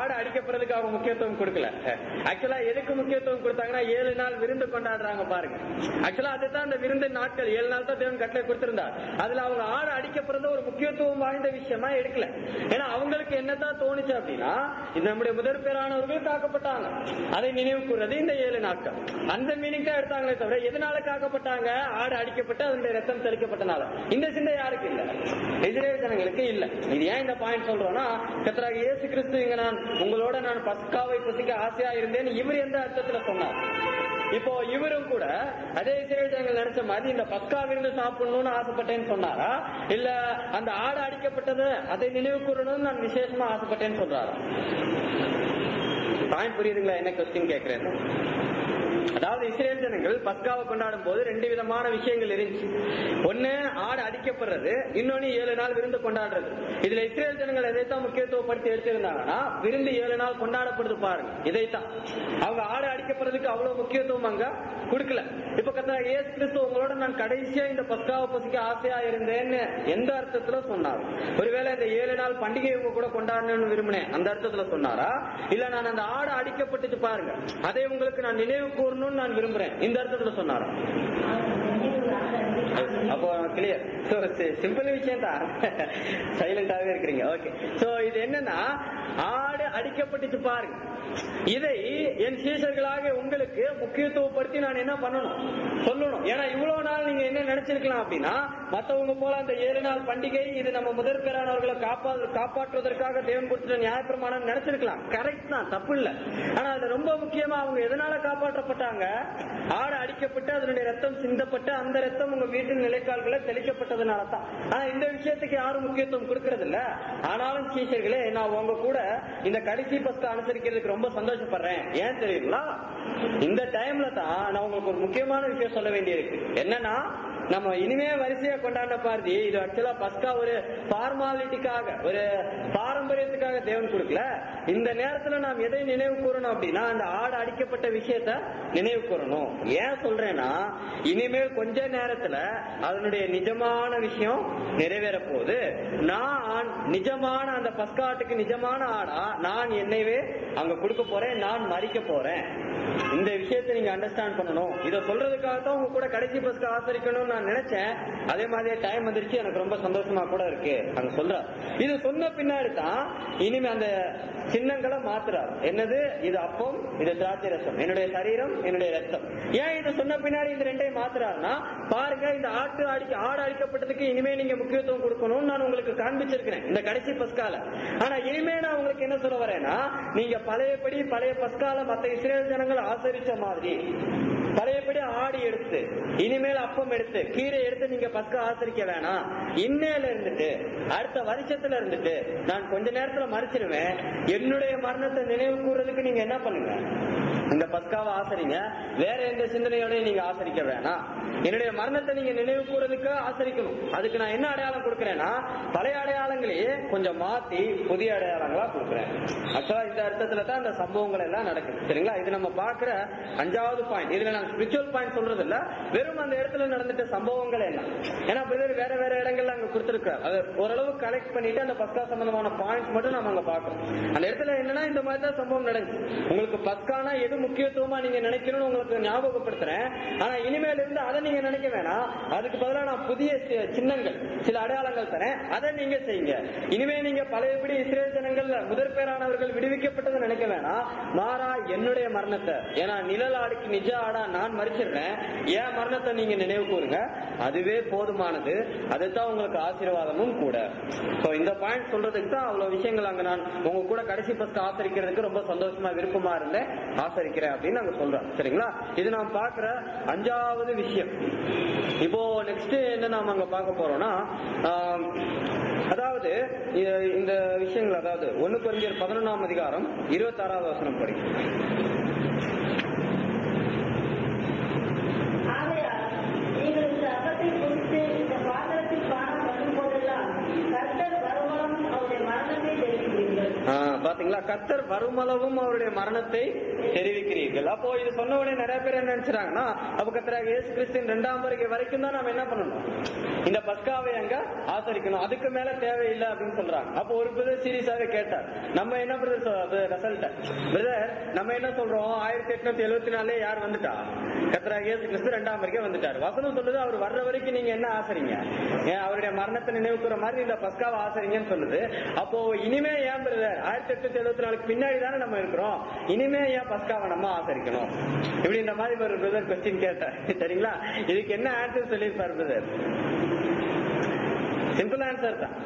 அடிக்கப்படுறதுக்கு அவங்க முக்கியத்துவம் கொடுக்கல ஆக்சுவலா எதுக்கு முக்கியத்துவம் கொடுத்தாங்கன்னா ஏழு நாள் விருந்து கொண்டாடுறாங்க பாருங்க ஆக்சுவலா அதுதான் அந்த விருந்து நாட்கள் ஏழு நாள் தான் தேவன் கட்டளை கொடுத்திருந்தார் அதுல அவங்க ஆடு அடிக்கப்படுறது ஒரு முக்கியத்துவம் வாய்ந்த விஷயமா எடுக்கல ஏன்னா அவங்களுக்கு என்னதான் தோணுச்சு அப்படின்னா இது நம்முடைய முதற் பேரானவர்கள் காக்கப்பட்டாங்க அதை நினைவு கூறுறது இந்த ஏழு நாட்கள் அந்த மீனிங் தான் எடுத்தாங்களே தவிர எதனால காக்கப்பட்டாங்க ஆடு அடிக்கப்பட்டு அதனுடைய ரத்தம் தெளிக்கப்பட்டனால இந்த சிந்தை யாருக்கு இல்ல இஸ்ரேல் ஜனங்களுக்கு இல்ல இது ஏன் இந்த பாயிண்ட் சொல்றோம்னா கத்தராக இயேசு கிறிஸ்து இங்க நான் உங்களோட நான் பஸ்காவை புசிக்க ஆசையா இருந்தேன் இவர் எந்த அர்த்தத்துல சொன்னார் இப்போ இவரும் கூட அதே இஸ்ரேல் ஜனங்கள் நினைச்ச மாதிரி இந்த பஸ்கா விருந்து சாப்பிடணும்னு ஆசைப்பட்டேன்னு சொன்னாரா இல்ல அந்த ஆடு அடிக்கப்பட்டது அதை நினைவு கூறணும்னு நான் விசேஷமா ஆசைப்பட்டேன்னு சொல்றாரா பாயிண்ட் புரியுதுங்களா என்ன கொஸ்டின் கேக்குறேன் அதாவது இஸ்ரேல் ஜனங்கள் பஸ்காவை கொண்டாடும் போது ரெண்டு விதமான விஷயங்கள் இருந்துச்சு ஒண்ணு ஆடு அடிக்கப்படுறது இன்னொன்னு ஏழு நாள் விருந்து கொண்டாடுறது இதுல இஸ்ரேல் ஜனங்கள் எதைத்தான் முக்கியத்துவப்படுத்தி எடுத்திருந்தாங்கன்னா விருந்து ஏழு நாள் கொண்டாடப்படுது பாருங்க இதைத்தான் அவங்க ஆடு அடிக்கப்படுறதுக்கு அவ்வளவு முக்கியத்துவம் அங்க கொடுக்கல இப்ப கத்தா ஏசு கிறிஸ்து உங்களோட நான் கடைசியா இந்த பஸ்காவை பசிக்க ஆசையா இருந்தேன்னு எந்த அர்த்தத்துல சொன்னார் ஒருவேளை இந்த ஏழு நாள் பண்டிகை உங்க கூட கொண்டாடணும்னு விரும்பினேன் அந்த அர்த்தத்துல சொன்னாரா இல்ல நான் அந்த ஆடு அடிக்கப்பட்டுச்சு பாருங்க அதை உங்களுக்கு நான் நினைவு கூறணும்னு நான் விரும்புறேன் இந்த அர்த்தத்துல சொன்னாரா அப்போ கிளியர் சோ சிம்பிள் விஷயம் தான் சைலண்டாவே இருக்கிறீங்க ஓகே சோ இது என்னன்னா ஆடு அடிக்கப்பட்டுச்சு பாருங்க இதை என் சீசர்களாக உங்களுக்கு முக்கியத்துவப்படுத்தி நான் என்ன பண்ணணும் சொல்லணும் ஏன்னா இவ்வளவு நாள் நீங்க என்ன நினைச்சிருக்கலாம் அப்படின்னா மத்தவங்க போல அந்த ஏழு நாள் பண்டிகை இது நம்ம முதற் பேரானவர்களை காப்பா காப்பாற்றுவதற்காக தேவன் கொடுத்த நியாயப்பிரமாணம் நினைச்சிருக்கலாம் கரெக்ட் தான் தப்பு இல்ல ஆனா அது ரொம்ப முக்கியமா அவங்க எதனால காப்பாற்றப்பட்டாங்க ஆடு அடிக்கப்பட்டு அதனுடைய ரத்தம் சிந்தப்பட்டு அந்த ரத்தம் உங்க வீட்டின் நிலைக்கால்களை தெளிக்கப்பட்டதுனால தான் ஆனா இந்த விஷயத்துக்கு யாரும் முக்கியத்துவம் கொடுக்கறது இல்ல ஆனாலும் சீஷர்களே நான் உங்க கூட இந்த கடைசி பஸ்கா அனுசரிக்கிறதுக்கு ரொம்ப சந்தோஷப்படுறேன் ஏன் தெரியுங்களா இந்த டைம்ல தான் நான் உங்களுக்கு ஒரு முக்கியமான விஷயம் சொல்ல வேண்டியிருக்கு என்னன்னா நம்ம இனிமே வரிசையா கொண்டாட பாரதி இது ஆக்சுவலா பஸ்கா ஒரு ஃபார்மாலிட்டிக்காக ஒரு பாரம்பரியத்துக்காக தேவன் கொடுக்கல இந்த நேரத்துல நாம் எதை நினைவு கூறணும் அப்படின்னா அந்த ஆடு அடிக்கப்பட்ட விஷயத்த நினைவு கூறணும் ஏன் சொல்றேன்னா இனிமேல் கொஞ்ச நேரத்துல அதனுடைய நிஜமான விஷயம் நிறைவேற போகுது நான் நிஜமான அந்த பஸ்காட்டுக்கு நிஜமான ஆடா நான் என்னைவே அங்க கொடுக்க போறேன் நான் மறிக்க போறேன் இந்த விஷயத்தை நீங்க அண்டர்ஸ்டாண்ட் பண்ணணும் இத சொல்றதுக்காக தான் உங்க கூட கடைசி பஸ்க்கு ஆசரிக்கணும்னு நான் நினைச்சேன் அதே மாதிரியே டைம் வந்துருச்சு எனக்கு ரொம்ப சந்தோஷமா கூட இருக்கு அங்க சொல்ற இது சொன்ன பின்னாடி தான் இனிமே அந்த சின்னங்களை மாத்துறார் என்னது இது அப்பம் இது திராட்சை ரசம் என்னுடைய சரீரம் என்னுடைய ரத்தம் ஏன் இது சொன்ன பின்னாடி இந்த ரெண்டையும் மாத்துறாருன்னா பாருங்க இந்த ஆட்டு அடிக்க ஆடு அடிக்கப்பட்டதுக்கு இனிமே நீங்க முக்கியத்துவம் கொடுக்கணும்னு நான் உங்களுக்கு காண்பிச்சிருக்கிறேன் இந்த கடைசி பஸ்கால ஆனா இனிமே நான் உங்களுக்கு என்ன சொல்ல வரேன்னா நீங்க பழையபடி பழைய பஸ்கால மத்த இஸ்ரேல் ஜனங்கள் ஆசரிச்ச மாதிரி பழையபடி ஆடி எடுத்து இனிமேல் அப்பம் எடுத்து கீரை எடுத்து நீங்க பஸ்கா ஆசரிக்க வேணாம் இன்னையில இருந்துட்டு அடுத்த வருஷத்துல இருந்துட்டு நான் கொஞ்ச நேரத்துல மறிச்சிருவேன் என்னுடைய மரணத்தை நினைவு கூறதுக்கு நீங்க என்ன பண்ணுங்க இந்த பஸ்காவை ஆசரிங்க வேற எந்த சிந்தனையோடய நீங்க ஆசரிக்க வேணாம் என்னுடைய மரணத்தை நீங்க நினைவு கூறதுக்கு ஆசரிக்கணும் அதுக்கு நான் என்ன அடையாளம் கொடுக்கறேன்னா பழைய அடையாளங்களையே கொஞ்சம் மாத்தி புதிய அடையாளங்களா கொடுக்குறேன் ஆக்சுவலா இந்த அர்த்தத்துல தான் இந்த சம்பவங்கள் எல்லாம் நடக்குது சரிங்களா இது நம்ம பாக்குற அஞ்சாவது பாயிண்ட் இதுல நான் ஸ்பிரிச்சுவல் பாயிண்ட் சொல்றது இல்ல வெறும் அந்த இடத்துல நடந்துட்ட சம்பவங்கள் எல்லாம் ஏன்னா பிரதர் வேற வேற இடங்கள்ல அங்க கொடுத்திருக்காரு அதை ஓரளவு கலெக்ட் பண்ணிட்டு அந்த பஸ்கா சம்பந்தமான பாயிண்ட்ஸ் மட்டும் நம்ம அங்க பாக்குறோம் அந்த இடத்துல என்னன்னா இந்த மாதிரி தான் சம்பவம் நடந்துச்சு உங்களுக்கு பஸ்கானா எது முக்கியத்துவமா நீங்க நினைக்கணும்னு உங்களுக்கு ஞாபகப்படுத்துறேன் ஆனா இனிமேல் இருந்து அதை நீங்க நினைக்க வேணாம் அதுக்கு பதிலா நான் புதிய சி- சின்னங்கள் சில அடையாளங்கள் தரேன் அதை நீங்க செய்யுங்க இனிமே நீங்க பழையபடி இஸ்ரேல் ஜனங்கள் முதற் பேரானவர்கள் விடுவிக்கப்பட்டதை நினைக்க வேணாம் மாறா என்னுடைய மரணத்தை ஏன்னா நிழல் ஆடுக்கு நிஜ ஆடா நான் மறிச்சிடுறேன் என் மரணத்தை நீங்க நினைவு கூறுங்க அதுவே போதுமானது அதுதான் உங்களுக்கு ஆசீர்வாதமும் கூட சோ இந்த பாயிண்ட் சொல்றதுக்கு தான் அவ்வளவு விஷயங்கள் அங்க நான் உங்க கூட கடைசி பஸ்ட் ஆசரிக்கிறதுக்கு ரொம்ப சந்தோஷமா விருப்பமா இருந்தேன் ஆசரிக்கிறேன் அப்படின்னு நாங்க சொல்றோம் சரிங்களா இது நாம் பார்க்கிற அஞ்சாவது விஷயம் இப்போ நெக்ஸ்ட் என்ன நாம அங்க பார்க்க போறோம்னா ஆம், அதாவது இ- இந்த விஷயங்கள் அதாவது ஒன்னு குறைஞ்சர் பதினொன்றாம் அதிகாரம் இருபத்தாறாவது வசனம் படி ஆகையால் நீங்கள் இந்த அப்பத்தை குறித்து இந்த பாத்திரத்தில் பானம் பண்ணும் போதெல்லாம் கர்த்தர் வருமானம் அவருடைய மரணத்தை தெரிவிக்கிறீர்கள் ஆ, பாத்தீங்களா கர்த்தர் வருமளவும் அவருடைய மரணத்தை தெரிவிக்கிறீர்கள் அப்போ இது சொன்ன உடனே நிறைய பேர் என்ன நினைச்சாங்கன்னா அப்ப கர்த்தராக இயேசு கிறிஸ்தின் இரண்டாம் வருகை வரைக்கும் தான் நாம என்ன பண்ணணும் இந்த பஸ்காவை அங்க ஆசரிக்கணும் அதுக்கு மேல தேவையில்லை அப்படின்னு சொல்றாங்க அப்போ ஒரு பிரதர் சீரியஸாவே கேட்டார் நம்ம என்ன பிரதர் ரிசல்ட் பிரதர் நம்ம என்ன சொல்றோம் ஆயிரத்தி எட்நூத்தி எழுபத்தி நாலுல யார் வந்துட்டா கர்த்தராக இயேசு கிறிஸ்து ரெண்டாம் வரைக்கே வந்துட்டார் வசனம் சொல்லுது அவர் வர்ற வரைக்கும் நீங்க என்ன ஆசரிங்க ஏன் அவருடைய மரணத்தை நினைவு கூற மாதிரி இந்த பஸ்காவை ஆசரிங்கன்னு சொல்லுது அப்போ இனிமே ஏன் பிரதர் ஆயிரத்தி எட்நூத்தி எழுபத்தி நாலுக்கு பின்னாடி தானே நம்ம இருக்கிறோம் இனிமே ஏன் பஸ்காவை நம்ம ஆசரிக்கணும் இப்படி இந்த மாதிரி ஒரு பிரதர் கொஸ்டின் கேட்டார் சரிங்களா இதுக்கு என்ன ஆன்சர் சொல்லியிருப்பார் பிரதர் சிம்பிள் ஆன்சர் தான்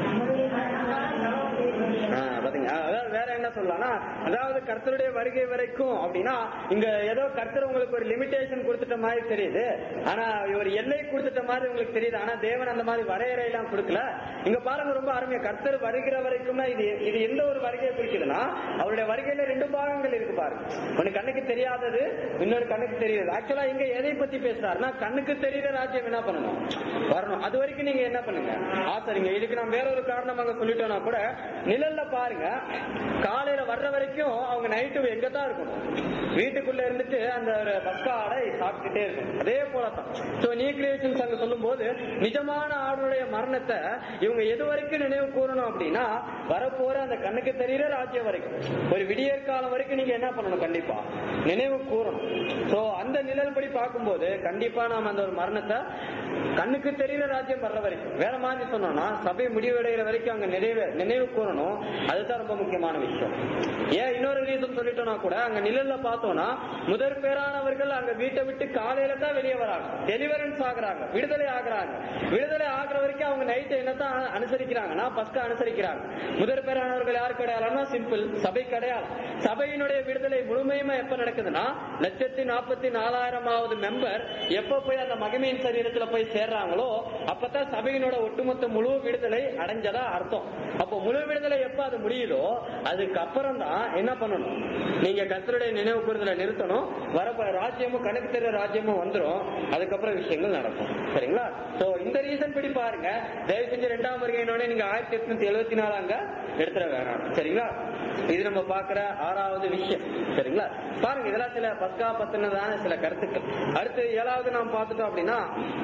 ஆ, பாத்தீங்க ஆ, அதாவது வேற என்ன சொல்லலாம்னா அதாவது கர்த்தருடைய வருகை வரைக்கும் அப்படின்னா இங்க ஏதோ கர்த்தர் உங்களுக்கு ஒரு லிமிடேஷன் கொடுத்துட்ட மாதிரி தெரியுது ஆனா ஒரு எல்லை கொடுத்துட்ட மாதிரி உங்களுக்கு தெரியுது ஆனா தேவன் அந்த மாதிரி வரையறை எல்லாம் கொடுக்கல இங்க பாருங்க ரொம்ப அருமையா கர்த்தர் வருகிற வரைக்கும்னா இது இது எந்த ஒரு வருகையை குறிக்குதுன்னா அவருடைய வருகையில ரெண்டு பாகங்கள் இருக்கு பாருங்க ஒன்னு கண்ணுக்கு தெரியாதது இன்னொரு கண்ணுக்கு தெரியுது ஆக்சுவலா இங்க எதை பத்தி பேசுறாருன்னா கண்ணுக்கு தெரியுற ராஜ்யம் என்ன பண்ணணும் வரணும் அது வரைக்கும் நீங்க என்ன பண்ணுங்க ஆசரிங்க இதுக்கு நான் வேற ஒரு காரணம் அங்க சொல்லிட்டோம்னா கூட நிழல்ல பாருங்க காலையில வர்ற வரைக்கும் அவங்க நைட்டு எங்க தான் இருக்கணும் வீட்டுக்குள்ள இருந்துட்டு அந்த ஒரு பஸ்கா ஆடை சாப்பிட்டுட்டே இருக்கும் அதே போலதான் சோ நியூக்ளியேஷன்ஸ் அங்க சொல்லும் போது நிஜமான ஆடுடைய மரணத்தை இவங்க எது வரைக்கும் நினைவு கூறணும் அப்படின்னா வரப்போற அந்த கண்ணுக்கு தெரியுற ராஜ்யம் வரைக்கும் ஒரு விடியற் காலம் வரைக்கும் நீங்க என்ன பண்ணணும் கண்டிப்பா நினைவு கூறணும் சோ அந்த நிழல் படி பார்க்கும்போது கண்டிப்பா நாம அந்த ஒரு மரணத்தை கண்ணுக்கு தெரியுற ராஜ்யம் வர்ற வரைக்கும் வேற மாதிரி சொன்னோம்னா சபை முடிவடைகிற வரைக்கும் அங்க நினைவு நினைவு கூறணும் அதுதான் ரொம்ப முக்கியமான விஷயம் ஏன் இன்னொரு ரீசன் சொல்லிட்டோம்னா கூட அங்க நிழல்ல பார்த்தோம்னா முதற் பேரானவர்கள் அங்க வீட்டை விட்டு காலையில தான் வெளியே வராங்க டெலிவரன்ஸ் ஆகுறாங்க விடுதலை ஆகுறாங்க விடுதலை ஆகுற வரைக்கும் அவங்க நைட்டு என்னத்தான் அனுசரிக்கிறாங்கன்னா பஸ்க அனுசரிக்கிறாங்க முதற் பேரானவர்கள் யாருக்கு அடையாளம்னா சிம்பிள் சபை அடையாளம் சபையினுடைய விடுதலை முழுமையுமா எப்ப நடக்குதுன்னா லட்சத்தி நாற்பத்தி நாலாயிரமாவது மெம்பர் எப்ப போய் அந்த மகிமையின் சரீரத்துல போய் சேர்றாங்களோ அப்பதான் சபையினோட ஒட்டுமொத்த முழு விடுதலை அடைஞ்சதா அர்த்தம் அப்போ முழு விடுதலை எப்ப அது முடியுதோ அதுக்கு அப்புறம் தான் என்ன பண்ணணும் நீங்க கர்த்தருடைய நினைவு கூறுதலை நிறுத்தணும் வரப்ப ராஜ்யமும் கணக்கு தெரிய ராஜ்யமும் வந்துரும் அதுக்கப்புறம் விஷயங்கள் நடக்கும் சரிங்களா சோ இந்த ரீசன் படி பாருங்க தயவு செஞ்சு ரெண்டாம் வருகையினோட நீங்க ஆயிரத்தி எட்நூத்தி எழுபத்தி நாலாங்க எடுத்துட வேணாம் சரிங்களா இது நம்ம பாக்குற ஆறாவது விஷயம் சரிங்களா பாருங்க இதெல்லாம் சில பஸ்கா பத்தினதான சில கருத்துக்கள் அடுத்து ஏழாவது நாம் பார்த்துட்டோம் அப்படின்னா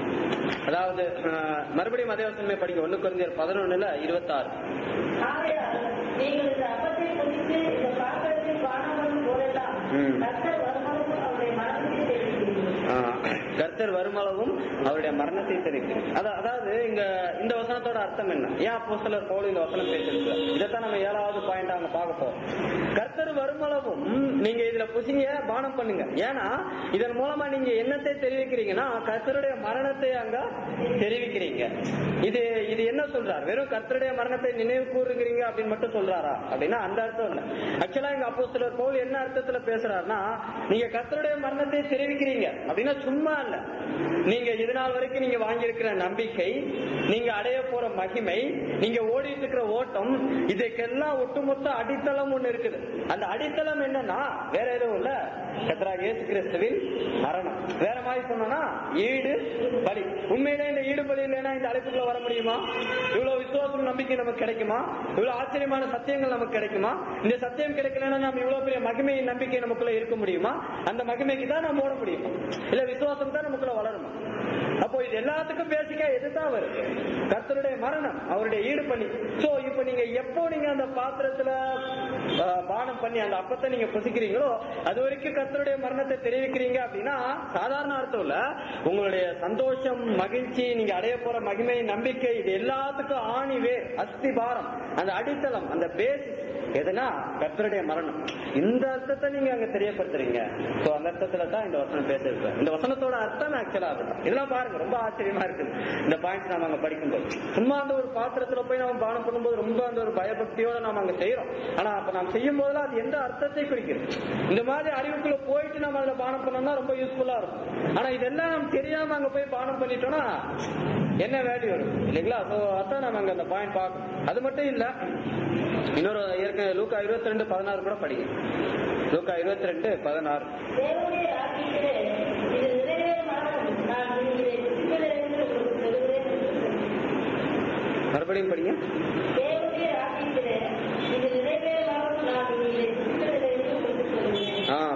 அதாவது அஹ், மறுபடியும் அதே வசனமே படிக்க ஒண்ணு குறைந்தர் பதினொன்னுல இருபத்தாறு ஆகையால் நீங்கள் இந்த அப்பத்தை புதித்து இந்த பாத்திரத்தில் காணாமல் போதெல்லாம் ம். கர்த்தர் வருமானம் அவருடைய மனத்தை தெரிவிக்கிறீர்கள் ஆஹ், கர்த்தர் வருமளவும் அவருடைய மரணத்தை தெரிவிக்கிறார் அதா- அதாவது இங்க இந்த வசனத்தோட அர்த்தம் என்ன ஏன் அப்போ சிலர் பவுல் இந்த வசனம் பேசிருக்கு இதைத்தான் நம்ம ஏழாவது பாயிண்ட் அங்க பார்க்க போறோம் கர்த்தர் வருமளவும் நீங்க இதுல புசிங்க பானம் பண்ணுங்க ஏன்னா இதன் மூலமா நீங்க என்னத்தை தெரிவிக்கிறீங்கன்னா கர்த்தருடைய மரணத்தை அங்க தெரிவிக்கிறீங்க இது இது என்ன சொல்றார் வெறும் கர்த்தருடைய மரணத்தை நினைவு கூறுகிறீங்க அப்படின்னு மட்டும் சொல்றாரா அப்படின்னா அந்த அர்த்தம் இல்ல ஆக்சுவலா இங்க அப்போ சிலர் பவுல் என்ன அர்த்தத்துல பேசுறாருன்னா நீங்க கர்த்தருடைய மரணத்தை தெரிவிக்கிறீங்க அப்படின்னா சும்மா இல்ல நீங்க இது நாள் வரைக்கும் நீங்க வாங்கியிருக்கிற நம்பிக்கை நீங்க அடைய போற மகிமை நீங்க ஓடிட்டு இருக்கிற ஓட்டம் இதுக்கெல்லாம் ஒட்டுமொத்த அடித்தளம் ஒண்ணு இருக்குது அந்த அடித்தளம் என்னன்னா வேற எதுவும் இல்ல கத்ராக இயேசு கிறிஸ்துவின் மரணம் வேற மாதிரி சொன்னோம்னா ஈடு பலி உண்மையிலே இந்த ஈடு பலி இல்லைன்னா இந்த அழைப்புக்குள்ள வர முடியுமா இவ்வளவு விசுவாசம் நம்பிக்கை நமக்கு கிடைக்குமா இவ்வளவு ஆச்சரியமான சத்தியங்கள் நமக்கு கிடைக்குமா இந்த சத்தியம் கிடைக்கலன்னா நம்ம இவ்வளவு பெரிய மகிமையின் நம்பிக்கை நமக்குள்ள இருக்க முடியுமா அந்த மகிமைக்கு தான் நம்ம ஓட முடியுமா இல்ல விசுவாசம் தான் நமக்குள்ள வளருமா அப்போ இது எல்லாத்துக்கும் பேசிக்கா எதுதான் வருது கர்த்தருடைய மரணம் அவருடைய ஈடு பண்ணி சோ இப்போ நீங்க எப்போ நீங்க அந்த பாத்திரத்துல ஆஹ், பானம் பண்ணி அந்த அப்பத்தை நீங்க புசிக்கிறீங்களோ அது வரைக்கும் கர்த்தருடைய மரணத்தை தெரிவிக்கிறீங்க அப்படின்னா சாதாரண அர்த்தம் இல்ல உங்களுடைய சந்தோஷம் மகிழ்ச்சி நீங்க அடைய போற மகிமை நம்பிக்கை இது எல்லாத்துக்கும் ஆணிவே அஸ்திபாரம் அந்த அடித்தளம் அந்த பேசிஸ் எதுனா கர்த்தருடைய மரணம் இந்த அர்த்தத்தை நீங்க அங்க தெரியப்படுத்துறீங்க சோ அந்த அர்த்தத்துல தான் இந்த வசனம் பேசிருக்கேன் இந்த வசனத்தோட அர்த்தம் ஆக்சுவலா அதுதான் இதெல்லாம் பாருங்க ரொம்ப ஆச்சரியமா இருக்குது இந்த பாயிண்ட்ஸ் நாம அங்க படிக்கும்போது சும்மா அந்த ஒரு பாத்திரத்துல போய் நம்ம பானம் பண்ணும்போது ரொம்ப அந்த ஒரு பயபக்தியோட நாம அங்க செய்யறோம் ஆனா அப்ப நாம் செய்யும் போதெல்லாம் அது எந்த அர்த்தத்தை குறிக்கிறது இந்த மாதிரி அறிவுக்குள்ள போயிட்டு நம்ம அதுல பானம் பண்ணோம்னா ரொம்ப யூஸ்ஃபுல்லா இருக்கும் ஆனா இதெல்லாம் நம்ம தெரியாம அங்க போய் பானம் பண்ணிட்டோம்னா என்ன வேல்யூ வரும் இல்லைங்களா சோ அதான் நம்ம அங்க அந்த பாயிண்ட் பார்க்கணும் அது மட்டும் இல்ல இன்னொரு ஏற்கனவே லூக்கா இருபத்தி ரெண்டு பதினாறு கூட படிங்க லூக்கா இருபத்தி ரெண்டு பதினாறு தேவனுடைய ராஜ்யத்திலே இது நிறைவேறுமானால் நான் இதை புத்திகளிலிருந்து உங்களுக்கு சொல்லுகிறேன் என்று சொன்னார். மறுபடியும் படிங்க தேவனுடைய ராஜ்யத்திலே இது நிறைவேறுமானால்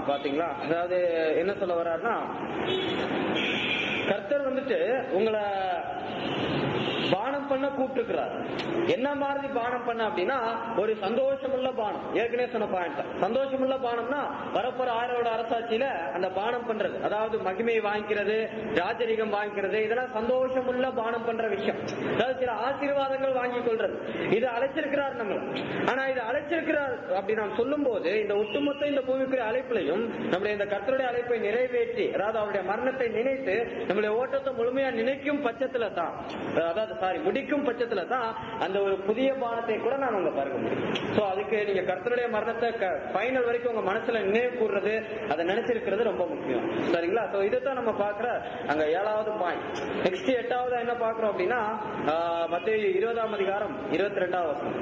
பாத்தீங்களா அதாவது என்ன சொல்ல வர்றாருன்னா கர்த்தர் வந்துட்டு உங்களை பானம் பண்ண கூப்பிட்டுருக்கிறார் என்ன மாதிரி பானம் பண்ண அப்படின்னா ஒரு சந்தோஷமுள்ள பானம் ஏற்கனவே சொன்ன பாயிண்ட் தான் சந்தோஷமுள்ள பானம்னா வரப்போற ஆரோட அரசாட்சியில அந்த பானம் பண்றது அதாவது மகிமை வாங்கிக்கிறது ராஜரிகம் வாங்கிக்கிறது இதெல்லாம் சந்தோஷமுள்ள பானம் பண்ற விஷயம் அதாவது சில ஆசீர்வாதங்கள் வாங்கி கொள்றது இது அழைச்சிருக்கிறார் நம்மள ஆனா இது அழைச்சிருக்கிறார் அப்படி நாம் சொல்லும் போது இந்த ஒட்டுமொத்த இந்த பூமிக்குரிய அழைப்பிலையும் நம்முடைய இந்த கர்த்தருடைய அழைப்பை நிறைவேற்றி அதாவது அவருடைய மரணத்தை நினைத்து நம்முடைய ஓட்டத்தை முழுமையா நினைக்கும் பட்சத்துல தான் அதாவது சாரி முடிக்கும் பட்சத்துல தான் அந்த ஒரு புதிய பானத்தை கூட நாம் அங்க பார்க்க முடியும் சோ அதுக்கு நீங்க கர்த்தருடைய மரணத்தை ஃபைனல் வரைக்கும் உங்க மனசுல நினைவு கூறுறது அதை நினைச்சிருக்கிறது ரொம்ப முக்கியம் சரிங்களா சோ இதைத்தான் நம்ம பாக்குற அங்க ஏழாவது பாயிண்ட் நெக்ஸ்ட் எட்டாவது என்ன பாக்குறோம் அப்படின்னா மத்திய இருபதாம் அதிகாரம் இருபத்தி ரெண்டாவது வசனம்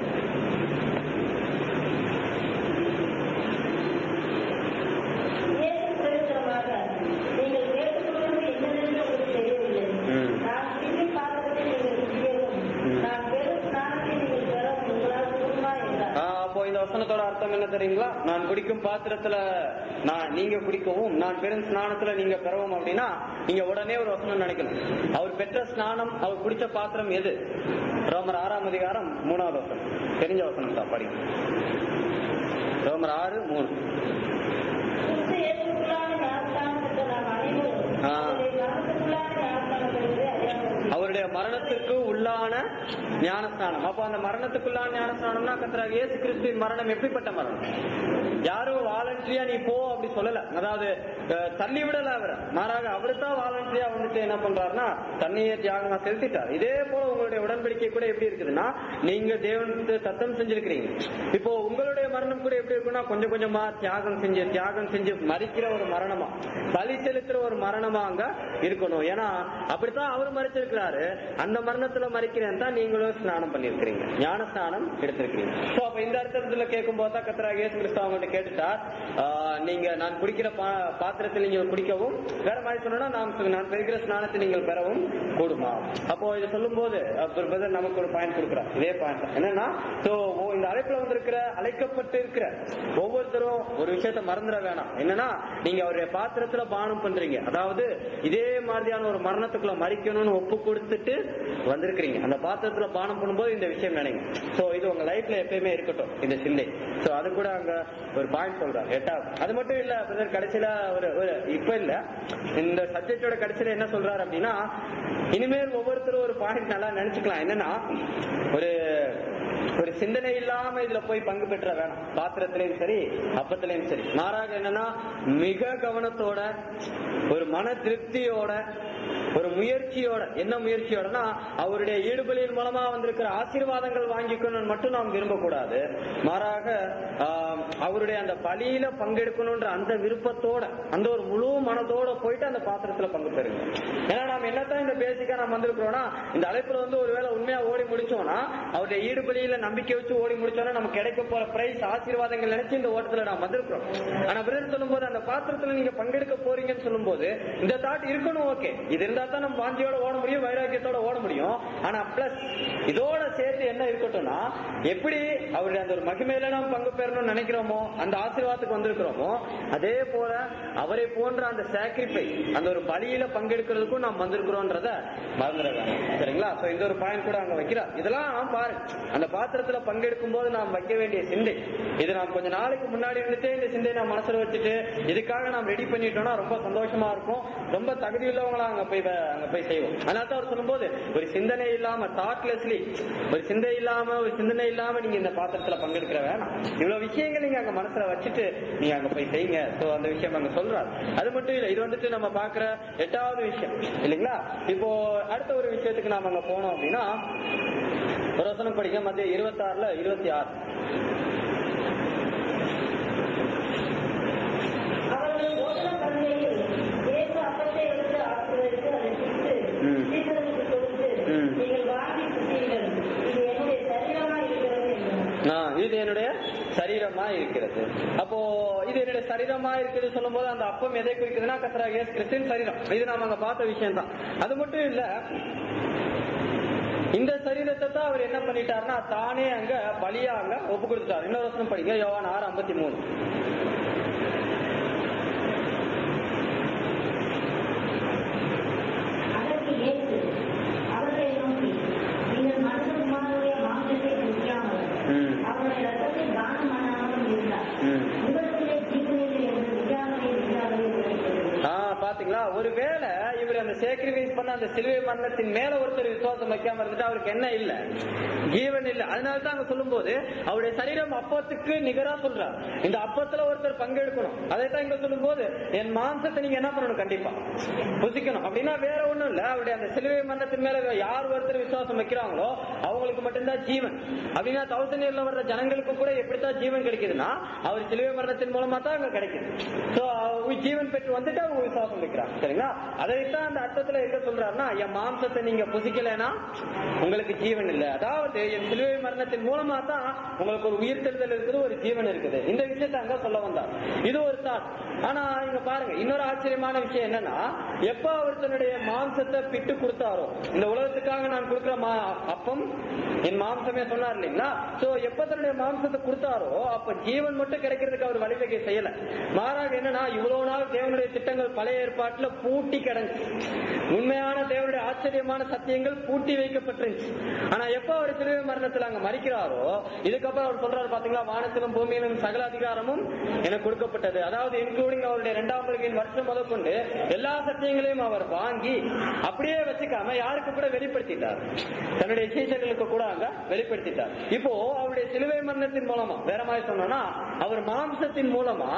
இயேசு பிரயோஜனமாக நீங்கள் கேட்டுக்கொள்வது என்னவென்று உங்களுக்கு தெரியவில்லை ம். நான் திரும்பி பார்த்ததை நீங்கள் குடியவும் நான் பெரும் ஸ்நானத்தை நீங்கள் பெறவும் உங்களால் கூடுமா என்றார் ஆஹ் அப்போ இந்த வசனத்தோட அர்த்தம் என்ன தெரியுங்களா நான் குடிக்கும் பாத்திரத்துல நான் நீங்க குடிக்கவும் நான் பெரும் ஸ்நானத்துல நீங்க பெறவும் அப்படின்னா நீங்க உடனே ஒரு வசனம் நினைக்கணும் அவர் பெற்ற ஸ்நானம் அவர் குடிச்ச பாத்திரம் எது ரோமர் ஆறாம் அதிகாரம் மூணாவது வசனம் தெரிஞ்ச வசனம் தான் படிங்க ரோமர் ஆறு மூணு கிறிஸ்து இயேசுக்குள்ளான ஞானஸ்நானம் பெற்ற நாம் அனைவரும் ஆ. அவருடைய மரணத்துக்குள்ளான ஞானஸ்நானம் பெறுவதை அறியாமல் அவருடைய மரணத்துக்கு உள்ளான ஞானஸ்நானம் அப்போ அந்த மரணத்துக்குள்ளான ஞானஸ்நானம்னா கத்தராக இயேசு கிறிஸ்துவின் மரணம் எப்படிப்பட்ட மரணம் யாரும் வாலண்டரியா நீ போ அப்படி சொல்லல அதாவது அஹ், தள்ளி விடல அவர் மாறாக அவரு தான் வாலண்டரியா வந்துட்டு என்ன பண்றாருன்னா தண்ணியை தியாகமா செலுத்திட்டார் இதே போல உங்களுடைய உடன்படிக்கை கூட எப்படி இருக்குதுன்னா நீங்க தேவனுக்கு சத்தம் செஞ்சிருக்கிறீங்க இப்போ உங்களுடைய மரணம் கூட எப்படி இருக்குன்னா கொஞ்சம் கொஞ்சமா தியாகம் செஞ்சு தியாகம் செஞ்சு மறிக்கிற ஒரு மரணமா பலி செலுத்துற ஒரு மரணமா அங்க இருக்கணும் ஏன்னா அப்படித்தான் அவர் மறிச்சிருக்கிறாரு அந்த மரணத்துல மறிக்கிறேன் தான் நீங்களும் ஸ்நானம் பண்ணிருக்கிறீங்க ஞான ஸ்நானம் எடுத்திருக்கீங்க சோ அப்ப இந்த அர்த்தத்துல கேட்கும் போது தான் கத்தராக இயேசு கிறிஸ்து அவங்ககிட்ட கேட்டுட்டார் ஆஹ், நீங்க நான் குடிக்கிற பா- பாத்திரத்தில் நீங்கள் குடிக்கவும் வேற மாதிரி சொன்னா நான் சொ- நான் பெறுகிற ஸ்நானத்தை நீங்கள் பெறவும் கூடுமா அப்போ இதை சொல்லும் போது பிரதர் நமக்கு ஒரு பாயிண்ட் கொடுக்குறார் இதே பாயிண்ட் என்னன்னா சோ இந்த அழைப்புல வந்திருக்கிற அழைக்கப்பட்டு இருக்கிற ஒவ்வொருத்தரும் ஒரு விஷயத்த மறந்துட வேணாம் என்னன்னா நீங்க அவருடைய பாத்திரத்துல பானம் பண்றீங்க அதாவது இதே மாதிரியான ஒரு மரணத்துக்குள்ள மறிக்கணும்னு ஒப்பு கொடுத்துட்டு வந்திருக்கிறீங்க அந்த பாத்திரத்துல பானம் பண்ணும்போது இந்த விஷயம் நினைங்க சோ இது உங்க லைஃப்ல எப்பயுமே இருக்கட்டும் இந்த சிந்தை சோ அது கூட அங்க ஒரு பாயிண்ட் சொல்றாரு எட்டாவது அது மட்டும் இல்ல பிரதர் கடைசியில ஒரு ஒரு இப்ப இல்ல இந்த சப்ஜெக்டோட கடைசியில என்ன சொல்றாரு அப்படின்னா இனிமேல் ஒவ்வொருத்தரும் ஒரு பாயிண்ட் நல்லா நினைச்சுக்கலாம் என்னன்னா ஒரு ஒரு சிந்தனை இல்லாம இதுல போய் பங்கு பெற்ற வேணாம் பாத்திரத்திலையும் சரி அப்பத்திலையும் சரி மாறாக என்னன்னா மிக கவனத்தோட ஒரு மன திருப்தியோட ஒரு முயற்சியோட என்ன முயற்சியோடனா அவருடைய ஈடுபலியின் மூலமா வந்திருக்கிற ஆசீர்வாதங்கள் வாங்கிக்கணும்னு மட்டும் நாம் விரும்பக்கூடாது மாறாக ஆஹ், அவருடைய அந்த பலியில பங்கெடுக்கணும்ன்ற அந்த விருப்பத்தோட அந்த ஒரு முழு மனதோட போயிட்டு அந்த பாத்திரத்துல பங்கு பெறுங்க ஏன்னா நாம் என்னத்தான் இந்த பேசிக்கா நாம் வந்திருக்கிறோம்னா இந்த அழைப்புல வந்து ஒருவேளை உண்மையா ஓடி முடிச்சோம்னா அவருடைய ஈடுபலியில நம்பிக்கை வச்சு ஓடி முடிச்சோம்னா நமக்கு கிடைக்க போற பிரைஸ் ஆசீர்வாதங்கள் நினைச்சு இந்த ஓட்டத்துல நாம் வந்திருக்கிறோம் ஆனா பிரதர் சொல்லும்போது அந்த பாத்திரத்துல நீங்க பங்கெடுக்க போறீங்கன்னு சொல்லும்போது இந்த தாட் இருக்கணும் ஓகே இது இருந்தா தான் நம்ம வாஞ்சியோட ஓட முடியும் வைராக்கியத்தோட ஓட முடியும் ஆனா பிளஸ் இதோட சேர்த்து என்ன இருக்கட்டும்னா எப்படி அவருடைய அந்த ஒரு மகிமையில நாம் பங்கு பெறணும்னு நினைக்கிறோமோ அந்த ஆசீர்வாதத்துக்கு வந்திருக்கிறோமோ அதே போல அவரை போன்ற அந்த சாக்ரிஃபை அந்த ஒரு பலியில பங்கெடுக்கிறதுக்கும் நாம் வந்திருக்கிறோன்றத மறந்துட வேணாம் சரிங்களா சோ இந்த ஒரு பாயிண்ட் கூட அங்க வைக்கிறார் இதெல்லாம் பாரு அந்த பாத்திரத்துல பங்கெடுக்கும் போது நாம் வைக்க வேண்டிய சிந்தை இது நாம் கொஞ்ச நாளைக்கு முன்னாடி இருந்துட்டே இந்த சிந்தையை நாம் மனசுல வச்சுட்டு இதுக்காக நாம் ரெடி பண்ணிட்டோம்னா ரொம்ப சந்தோஷமா இருக்கும் ரொம்ப தகுதி உள்ளவங்களா அங்க போய் வ- அங்க போய் செய்வோம் அதனால தான் அவர் சொல்லும்போது ஒரு சிந்தனை இல்லாம தாட்லெஸ்லி ஒரு சிந்தை இல்லாம ஒரு சிந்தனை இல்லாம நீங்க இந்த பாத்திரத்துல பங்கெடுக்கிற வேணாம் இவ்வளவு விஷயங்கள் நீங்க அங்க மனசுல வச்சுட்டு நீங்க அங்க போய் செய்யுங்க சோ அந்த விஷயம் அங்க சொல்றாரு அது மட்டும் இல்ல இது வந்துட்டு நம்ம பாக்குற எட்டாவது விஷயம் இல்லைங்களா இப்போ அடுத்த ஒரு விஷயத்துக்கு நாம அங்க போனோம் அப்படின்னா ஒரு வசனம் படிக்க மத்திய இருபத்தி ஆறுல இருபத்தி ஆறு அவர்கள் போதன பள்ளியில் இயேசு அப்பத்தை எடுத்து ஆசீர்வதித்து அதை சுட்டு ம். சீடர்களுக்கு கொடுத்து ம். நீங்கள் வாங்கி சுட்டீர்கள் இது என்னுடைய சரீரமா இருக்கிறது என்றார் ஆ, இது என்னுடைய சரீரமா இருக்கிறது அப்போ இது என்னுடைய சரீரமா இருக்குது சொல்லும் போது அந்த அப்பம் எதை குறிக்குதுன்னா கத்தராக இயேசு கிறிஸ்துவின் சரீரம் இது நாம அங்க பார்த்த விஷயம் தான் அது மட்டும் இல்ல இந்த சரீரத்தை தான் அவர் என்ன பண்ணிட்டாருன்னா தானே அங்க பலியா அங்க ஒப்பு கொடுத்துட்டார் இன்னொரு வருஷம் படிங்க யோவான் ஆறு ஐம்பத்தி மூணு ம். உங்களிடத்திலே ஜீவனில்லை என்று விசாரணை விசாரணை இருக்கிறது ஆ பாத்தீங்களா ஒருவேளை இவர் அந்த சேக்ரிஃபைஸ் பண்ண அந்த சிலுவை மரணத்தின் மேல ஒருத்தர் விசுவாசம் வைக்காம இருந்துட்டு அவருக்கு என்ன இல்ல ஜீவன் இல்ல அதனால தான் அங்க சொல்லும்போது அவருடைய சரீரம் அப்பத்துக்கு நிகரா சொல்றார் இந்த அப்பத்துல ஒருத்தர் பங்கெடுக்கணும் அதைத்தான் இங்க சொல்லும்போது என் மாம்சத்தை நீங்க என்ன பண்ணணும் கண்டிப்பா புசிக்கணும் அப்படின்னா வேற ஒண்ணும் இல்ல அவருடைய அந்த சிலுவை மரணத்தின் மேல யார் ஒருத்தர் விசுவாசம் வைக்கிறாங்களோ அவங்களுக்கு மட்டும்தான் ஜீவன் அப்படின்னா தௌசண்ட் இயர்ல வர்ற ஜனங்களுக்கு கூட எப்படித்தான் ஜீவன் கிடைக்குதுன்னா அவர் சிலுவை மரணத்தின் மூலமா தான் அங்க கிடைக்குது சோ ஜீவன் பெற்று வந்துட்டு அவங்க விசுவாசம் வைக்கிறாங்க சரிங்களா அதைத்தான் அந்த அர்த்தத்துல எங்க சொல்றாருன்னா என் மாம்சத்தை நீங்க புசிக்கலைன்னா உங்களுக்கு ஜீவன் இல்ல அதாவது என் சிலுவை மரணத்தின் மூலமா தான் உங்களுக்கு ஒரு உயிர்த்தெழுதல் இருக்குது ஒரு ஜீவன் இருக்குது இந்த விஷயத்தை அங்க சொல்ல வந்தார் இது ஒரு தாட் ஆனா இங்க பாருங்க இன்னொரு ஆச்சரியமான விஷயம் என்னன்னா எப்ப அவர் தன்னுடைய மாம்சத்தை பிட்டு கொடுத்தாரோ இந்த உலகத்துக்காக நான் கொடுக்கிற மா- அப்பம் என் மாம்சமே சொன்னார் இல்லைங்களா சோ எப்ப தன்னுடைய மாம்சத்தை கொடுத்தாரோ அப்ப ஜீவன் மட்டும் கிடைக்கிறதுக்கு அவர் வழிவகை செய்யல மாறாக என்னன்னா இவ்வளவு நாள் தேவனுடைய திட்டங்கள் பழைய ஏற்பாட்டுல பூட்டி கிடந்துச்சு உண்மையான தேவனுடைய ஆச்சரியமான சத்தியங்கள் பூட்டி வைக்கப்பட்டிருந்துச்சு ஆனா எப்ப அவர் சிலுவை மரணத்துல அங்க மறிக்கிறாரோ இதுக்கப்புறம் அவர் சொல்றாரு பாத்தீங்களா வானத்திலும் பூமியிலும் சகல அதிகாரமும் எனக்கு கொடுக்கப்பட்டது அதாவது இன்க்ளூடிங் அவருடைய இரண்டாம் வருகையின் வருஷம் முதற்கொண்டு எல்லா சத்தியங்களையும் அவர் வாங்கி அப்படியே வச்சுக்காம யாருக்கு கூட வெளிப்படுத்திட்டார் தன்னுடைய சீசர்களுக்கு கூட அங்க வெளிப்படுத்திட்டார் இப்போ அவருடைய சிலுவை மரணத்தின் மூலமா வேற மாதிரி சொன்னோம்னா அவர் மாம்சத்தின் மூலமா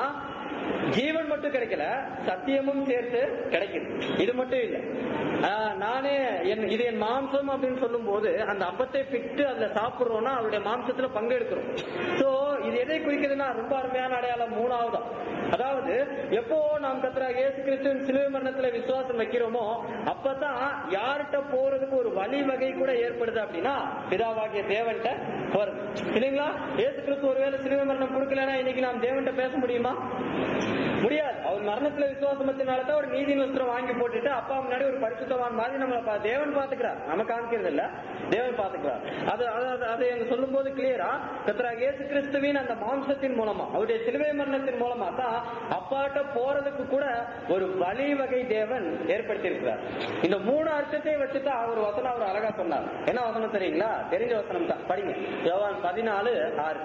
ஜீவன் மட்டும் கிடைக்கல சத்தியமும் சேர்த்து கிடைக்குது இது மட்டும் இல்ல ஆஹ் நானே என் இது என் மாம்சம் அப்படின்னு சொல்லும் போது அந்த அப்பத்தை பிட்டு அதுல சாப்பிடுறோம்னா அவருடைய மாம்சத்துல பங்கெடுக்கிறோம் சோ இது எதை குறிக்குதுன்னா ரொம்ப அருமையான அடையாளம் மூணாவதா அதாவது எப்போ நாம் கத்துறா இயேசு கிறிஸ்துவின் சிலுவை மரணத்துல விசுவாசம் வைக்கிறோமோ அப்பதான் யார்கிட்ட போறதுக்கு ஒரு வழி வகை கூட ஏற்படுது அப்படின்னா பிதாவாகிய தேவன்கிட்ட போறது இல்லைங்களா இயேசு கிறிஸ்து ஒருவேளை சிலுவை மரணம் கொடுக்கலன்னா இன்னைக்கு நாம் தேவன்கிட்ட பேச முடியுமா முடியாது அவர் மரணத்துல விசுவாசம் வச்சனால தான் ஒரு நீதி வஸ்திரம் வாங்கி போட்டுட்டு அப்பா முன்னாடி ஒரு பரிசுத்தவான் மாதிரி நம்மளை பா- தேவன் பாத்துக்கிறார் நம்ம காமிக்கிறது இல்ல தேவன் பாத்துக்கிறார் அது அது- அது- அதை அங்க சொல்லும் போது கிளியரா கத்ரா இயேசு கிறிஸ்துவின் அந்த மாம்சத்தின் மூலமா அவருடைய சிலுவை மரணத்தின் மூலமா தான் அப்பாட்ட போறதுக்கு கூட ஒரு வழி வகை தேவன் ஏற்படுத்தி இருக்கிறார் இந்த மூணு அர்த்தத்தை வச்சுதான் அவர் வசனம் அவர் அழகா சொன்னார் என்ன வசனம் தெரியுங்களா தெரிஞ்ச வசனம் தான் படிங்க யோவான் பதினாலு ஆறு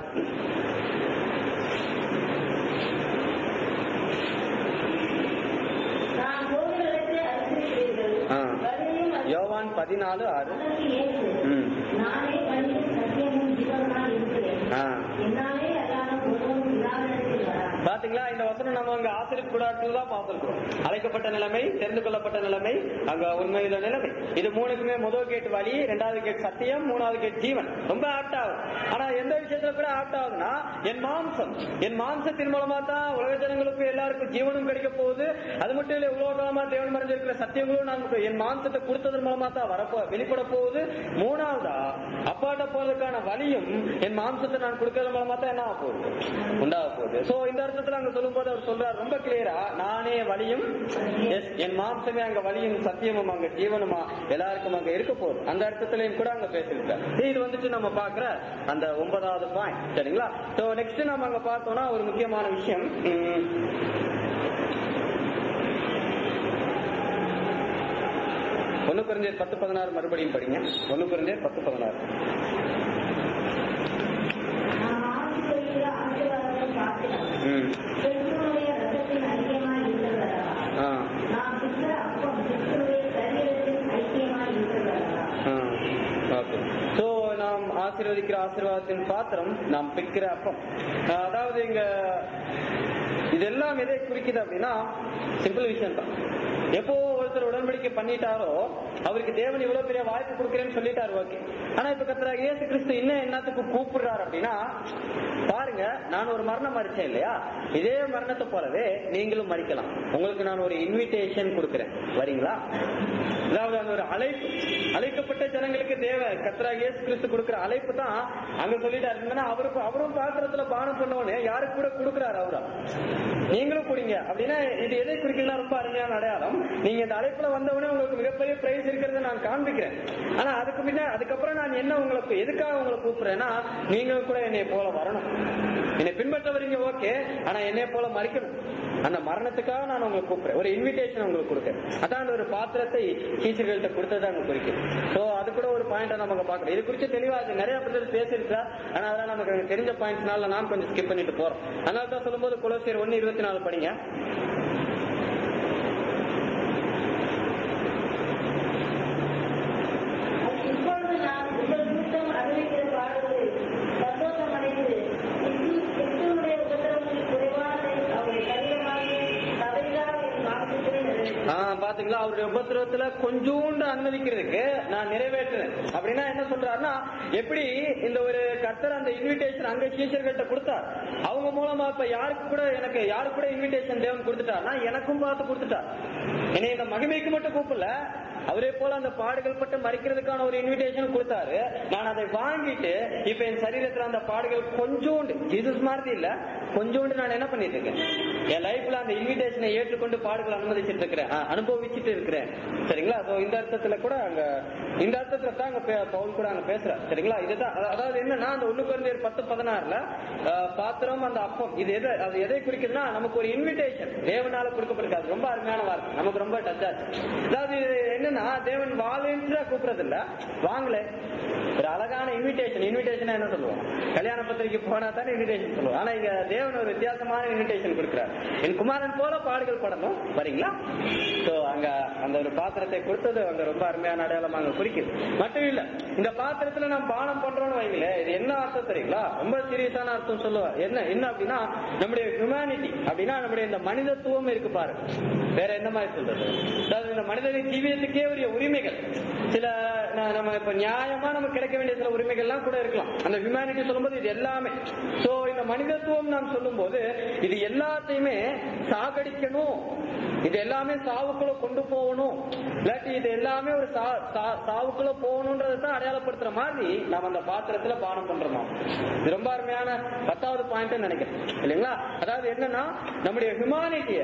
நான் போகிறவற்றை அறிந்திருக்கிறீர்கள் ஆ. வழியும் யோவான் பதினாலு ஆறு அதற்கு இயேசு, ம். நானே வழியும் சத்தியமும் ஜீவனுமாய் இருக்கிறேன் ஆ. என்னாலே அல்லாமல் ஒருவனும் பிதாவினிடத்தில் வரான். பாத்தீங்களா இந்த வசனம் நம்ம அங்க ஆசிரியர் கூடாரத்தில் தான் பார்த்திருக்கிறோம் அழைக்கப்பட்ட நிலைமை தெரிந்து கொள்ளப்பட்ட நிலைமை அங்க உண்மையில நிலைமை இது மூணுக்குமே முதல் கேட் வழி ரெண்டாவது கேட் சத்தியம் மூணாவது கேட் ஜீவன் ரொம்ப ஆப்ட் ஆகுது ஆனா எந்த விஷயத்துல கூட ஆப்ட் ஆகுதுன்னா என் மாம்சம் என் மாம்சத்தின் மூலமா தான் உலக ஜனங்களுக்கு எல்லாருக்கும் ஜீவனும் கிடைக்க போகுது அது மட்டும் இல்ல உலக காலமா தேவன் மறைஞ்சிருக்கிற சத்தியங்களும் நமக்கு என் மாம்சத்தை கொடுத்ததன் மூலமா தான் வரப்போ வெளிப்பட போகுது மூணாவதா அப்பாட்ட போறதுக்கான வழியும் என் மாம்சத்தை நான் கொடுக்கறது மூலமா தான் என்ன ஆக போகுது உண்டாக போகுது சோ இந்த அர்த்தத்துல அங்க சொல்லும் போது அவர் சொல்றார் ரொம்ப கிளியரா நானே வழியும் yes, என் மாம்சமே அங்க வழியும் சத்தியமும் அங்க ஜீவனுமா எல்லாருக்கும் அங்க இருக்க போகுது அந்த அர்த்தத்திலையும் கூட அங்க பேசியிருக்கார் இது வந்துட்டு நம்ம பாக்குற அந்த ஒன்பதாவது பாயிண்ட் சரிங்களா சோ நெக்ஸ்ட் நம்ம அங்க பார்த்தோம்னா ஒரு முக்கியமான விஷயம் உம், ஒண்ணு குறைஞ்சர் பத்து பதினாறு மறுபடியும் படிங்க ஒண்ணு குறைஞ்சர் பத்து பதினாறு நாம் ஆசிர்வதிக்கிற ஆசீர்வாதத்தை பார்க்கிறோம். ம் கிறிஸ்துவனுடைய ரத்தத்தின் ஐக்கியமாய் இருக்கிறதா? ஆ நாம் பிற்கிற அப்பம் கிறிஸ்துவனுடைய சரீரத்தின் ஐக்கியமாய் இருக்கிறதா? ஓகே சோ நாம் ஆசீர்வதிக்கிற ஆசீர்வாதத்தின் பாத்திரம் நாம் பிற்கிற அப்பம் ஆஹ் அதாவது இங்க இதெல்லாம் எதை குறிக்குது அப்படின்னா சிம்பிள் விஷயம் தான் எப்போ ஒருத்தர் உடன்படிக்கை பண்ணிட்டாரோ அவருக்கு தேவன் இவ்வளவு பெரிய வாய்ப்பு கொடுக்குறேன்னு சொல்லிட்டாரு ஓகே ஆனா இப்ப கத்துறாங்க இயேசு கிறிஸ்து இன்னும் என்னத்துக்கு கூப்பிடுறாரு அப்படின்னா பாருங்க நான் ஒரு மரணம் மறிச்சேன் இல்லையா இதே மரணத்தை போலவே நீங்களும் மறிக்கலாம் உங்களுக்கு நான் ஒரு இன்விடேஷன் கொடுக்குறேன் வரீங்களா அதாவது அந்த ஒரு அழைப்பு அழைக்கப்பட்ட ஜனங்களுக்கு தேவை கத்ரா இயேசு கிறிஸ்து கொடுக்கிற அழைப்பு தான் அங்க சொல்லிட்டாரு என்னன்னா அவருக்கு அவரும் பாத்திரத்துல பானம் பண்ணவனே யாருக்கு கூட கொடுக்குறாரு அவரா நீங்களும் குடிங்க அப்படின்னா இது எதை குறிக்குதுன்னா ரொம்ப அருமையான அடையாளம் நீங்க இந்த அழைப்புல வந்தவொடனே உங்களுக்கு மிகப்பெரிய பிரைஸ் இருக்கிறத நான் காண்பிக்கிறேன் ஆனா அதுக்கு முன்ன அதுக்கப்புறம் நான் என்ன உங்களுக்கு எதுக்காக உங்களை கூப்பிடுறேன்னா நீங்க கூட என்னை போல வரணும் என்னை பின்பற்ற வரீங்க ஓகே ஆனா என்னை போல மறிக்கணும் அந்த மரணத்துக்காக நான் உங்களுக்கு கூப்பிடுறேன் ஒரு இன்விடேஷன் உங்களுக்கு கொடுக்குறேன் அதான் அந்த ஒரு பாத்திரத்தை டீச்சர்கள்ட்ட கொடுத்தது அங்க குறிக்கும் சோ அது கூட ஒரு பாயிண்ட் நமக்கு பார்க்கணும் இது குறித்து தெளிவா அது நிறைய பேர் பேசியிருக்கா ஆனா அதெல்லாம் நமக்கு அங்க தெரிஞ்ச பாயிண்ட்ஸ்னால நான் கொஞ்சம் ஸ்கிப் பண்ணிட்டு போறோம் அதனால தான் சொல்லும்போது குலோசியர் ஒன்னு இருபத்தி நாலு படிங்க இப்பொழுது நான் உங்கள் கூட்டம் அறிவிக்கிற பாடுகளை சந்தோஷம் அடைந்து கிறிஸ்துவனுடைய உபத்திரவங்களில் குறைவானதை அவருடைய கடினமாக தவறில்லாத என் மாம்சத்திலே நிறைவேற்றினார். ஆஹ் பாத்தீங்களா அவருடைய உபத்திரவத்துல கொஞ்சோண்டு அனுமதிக்கிறதுக்கு நான் நிறைவேற்றுறேன் அப்படின்னா என்ன சொல்றாருன்னா எப்படி இந்த ஒரு கர்த்தர் அந்த இன்விடேஷன் அங்க டீச்சர்கள்ட்ட கொடுத்தார் அவங்க மூலமா இப்ப யாருக்கு கூட எனக்கு யாருக்கு கூட இன்விடேஷன் தேவன் கொடுத்துட்டார்னா எனக்கும் பார்த்து கொடுத்துட்டார் என்னை இந்த மகிமைக்கு மட்டும் கூப்பிடல அவரே போல அந்த பாடுகள் பட்டு மறிக்கிறதுக்கான ஒரு இன்விடேஷன் கொடுத்தாரு நான் அதை வாங்கிட்டு இப்ப என் சரீரத்துல அந்த பாடுகள் கொஞ்சோண்டு ஜீசஸ் மாதிரி இல்ல கொஞ்சோண்டு நான் என்ன பண்ணிட்டு இருக்கேன் என் லைஃப்ல அந்த இன்விடேஷனை ஏற்றுக்கொண்டு பாடுகள் அனுமதிச்சிட்டு இருக்கிறேன் ஆ, அனுபவிச்சுட்டு இருக்கிறேன் சரிங்களா சோ இந்த அர்த்தத்துல கூட அங்க இந்த அர்த்தத்துல தான் அங்க பே- பவுல் கூட அங்க பேசுறார் சரிங்களா இதுதான் அத- அதாவது என்னன்னா அந்த ஒண்ணு குறைந்த பத்து பதினாறுல ஆ, பாத்திரம் அந்த அப்பம் இது எதை அது எதை குறிக்குதுன்னா நமக்கு ஒரு இன்விடேஷன் தேவனால கொடுக்கப்பட்டிருக்கு ரொம்ப அருமையான வார்த்தை நமக்கு ரொம்ப டச் ஆச்சு அதாவது இது என்னன்னா தேவன் வாலேன்னு கூப்பிடுறது இல்ல வாங்கல ஒரு அழகான இன்விடேஷன் இன்விடேஷன் என்ன சொல்லுவோம் கல்யாண பத்திரிக்கை போனா தானே இன்விடேஷன் சொல்லுவோம் ஆனா இங்க தேவன் ஒரு வித்தியாசமான இன்விடேஷன் கொடுக்கிறார் என் குமாரன் போல பாடுகள் படணும் வரீங்களா சோ அங்க அந்த ஒரு பாத்திரத்தை கொடுத்தது அங்க ரொம்ப அருமையான அடையாளம் அங்க குறிக்குது மட்டும் இல்ல இந்த பாத்திரத்துல நாம் பானம் பண்றோம்னு வைங்களேன் இது என்ன அர்த்தம் தெரியுங்களா ரொம்ப சீரியஸான அர்த்தம் சொல்லுவார் என்ன என்ன அப்படின்னா நம்முடைய ஹியூமனிட்டி அப்படின்னா நம்முடைய இந்த மனிதத்துவம் இருக்கு பாருங்க வேற என்ன மாதிரி சொல்றது அதாவது இந்த மனிதனின் ஜீவியத்துக்கே உரிய உரிமைகள் சில ந- நம்ம இப்ப நியாயமா நமக்கு கிடைக்க வேண்டிய சில உரிமைகள்லாம் கூட இருக்கலாம் அந்த ஹியூமனிட்டி சொல்லும்போது இது எல்லாமே சோ இந்த மனிதத்துவம் நாம் சொல்லும்போது இது எல்லாத்தையுமே சாகடிக்கணும் இது எல்லாமே சாவுக்குள்ள கொண்டு போகணும் இல்லாட்டி இது எல்லாமே ஒரு சா- சா- சாவுக்குள்ள போகணும்ன்றதை தான் அடையாளப்படுத்துற மாதிரி நம்ம அந்த பாத்திரத்துல பானம் பண்றோமா இது ரொம்ப அருமையான பத்தாவது பாயிண்ட் நினைக்கிறேன் இல்லைங்களா அதாவது என்னன்னா நம்முடைய ஹியூமானிட்டிய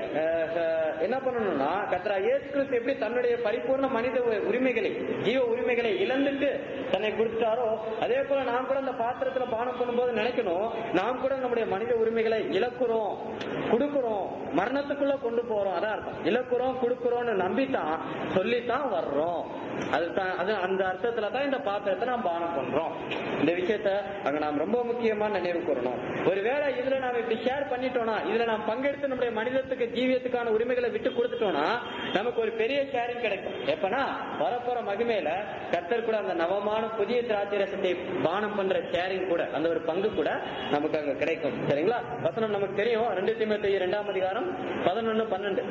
என்ன பண்ணணும்னா கத்ரா இயேசு கிறிஸ்து எப்படி தன்னுடைய பரிபூர்ண மனித உ- உரிமைகளை ஜீவ உரிமைகளை இழந்துட்டு தன்னை கொடுத்தாரோ அதே போல நாம் கூட அந்த பாத்திரத்துல பானம் பண்ணும்போது நினைக்கணும் நாம் கூட நம்முடைய மனித உரிமைகளை இழக்கிறோம் கொடுக்கிறோம் மரணத்துக்குள்ள கொண்டு போறோம் அதான் அர்த்தம் இழக்கிறோம் கொடுக்கிறோம்னு நம்பித்தான் சொல்லித்தான் வர்றோம் அதுதான் அது அந்த அர்த்தத்துல தான் இந்த பாத்திரத்தை நாம் பானம் பண்றோம் இந்த விஷயத்த அங்க நாம் ரொம்ப முக்கியமா நினைவு கூறணும் ஒருவேளை இதுல நாம் இப்படி ஷேர் பண்ணிட்டோம்னா இதுல நாம் பங்கெடுத்து நம்முடைய மனிதத்துக்கு ஜீவியத்துக்கான உரிமைகளை விட்டு கொடுத்துட்டோம்னா நமக்கு ஒரு பெரிய ஷேரிங் கிடைக்கும் எப்பனா வரப்போற மகிமையில கர்த்தர் கூட அந்த நவமான புதிய திராட்சை ரசத்தை பானம் பண்ற ஷேரிங் கூட அந்த ஒரு பங்கு கூட நமக்கு அங்க கிடைக்கும் சரிங்களா வசனம் நமக்கு தெரியும் ரெண்டு தீமத்தை இரண்டாம் அதிகாரம் பதினொன்னு பன்னெண்டு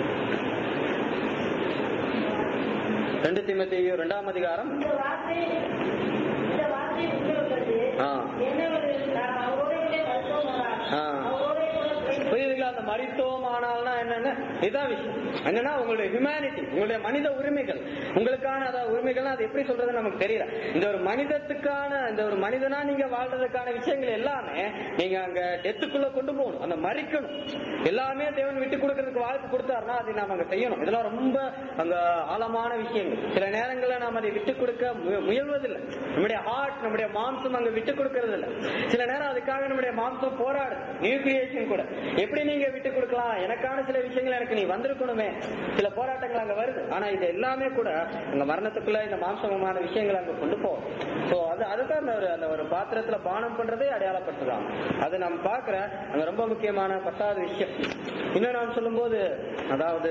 ரெண்டு தீமத்தையும் இரண்டாம் அதிகாரம் இந்த வார்த்தை இந்த வார்த்தை உங்களுள்ளது ஆ. என்னவெனில் நாம் அவரோட கூட மருத்துவமானால் ஆ. அவரோட கூட பிழைத்து புரியுதுங்களா அந்த மருத்துவம் ஆனால்னா என்னன்னு இதான் விஷயம் என்னன்னா உங்களுடைய ஹியூமனிட்டி உங்களுடைய மனித உரிமைகள் உங்களுக்கான அதாவது உரிமைகள் அது எப்படி சொல்றது நமக்கு தெரியல இந்த ஒரு மனிதத்துக்கான இந்த ஒரு மனிதனா நீங்க வாழ்றதுக்கான விஷயங்கள் எல்லாமே நீங்க அங்க டெத்துக்குள்ள கொண்டு போகணும் அந்த மறிக்கணும் எல்லாமே தேவன் விட்டு கொடுக்கறதுக்கு வாய்ப்பு கொடுத்தாருன்னா அதை நாம அங்க செய்யணும் இதெல்லாம் ரொம்ப அங்க ஆழமான விஷயங்கள் சில நேரங்கள்ல நாம அதை விட்டு கொடுக்க மு- முயல்வதில்லை நம்முடைய ஹார்ட் நம்முடைய மாம்சம் அங்க விட்டு கொடுக்கறது இல்ல சில நேரம் அதுக்காக நம்முடைய மாம்சம் போராடு நியூ கிரியேஷன் கூட எப்படி நீங்க விட்டு கொடுக்கலாம் எனக்கான சில விஷயங்கள் எனக்கு நீ வந்திருக்கணுமே சில போராட்டங்கள் அங்க வருது ஆனா இது எல்லாமே கூட அங்க மரணத்துக்குள்ள இந்த மாம்சமான விஷயங்கள் அங்க கொண்டு போகும் சோ அது அதுதான் அந்த ஒரு அந்த ஒரு பாத்திரத்துல பானம் பண்றதே அடையாளப்பட்டுதான் அது நம்ம பாக்குற அங்க ரொம்ப முக்கியமான பத்தாவது விஷயம் இன்னும் நான் சொல்லும்போது அதாவது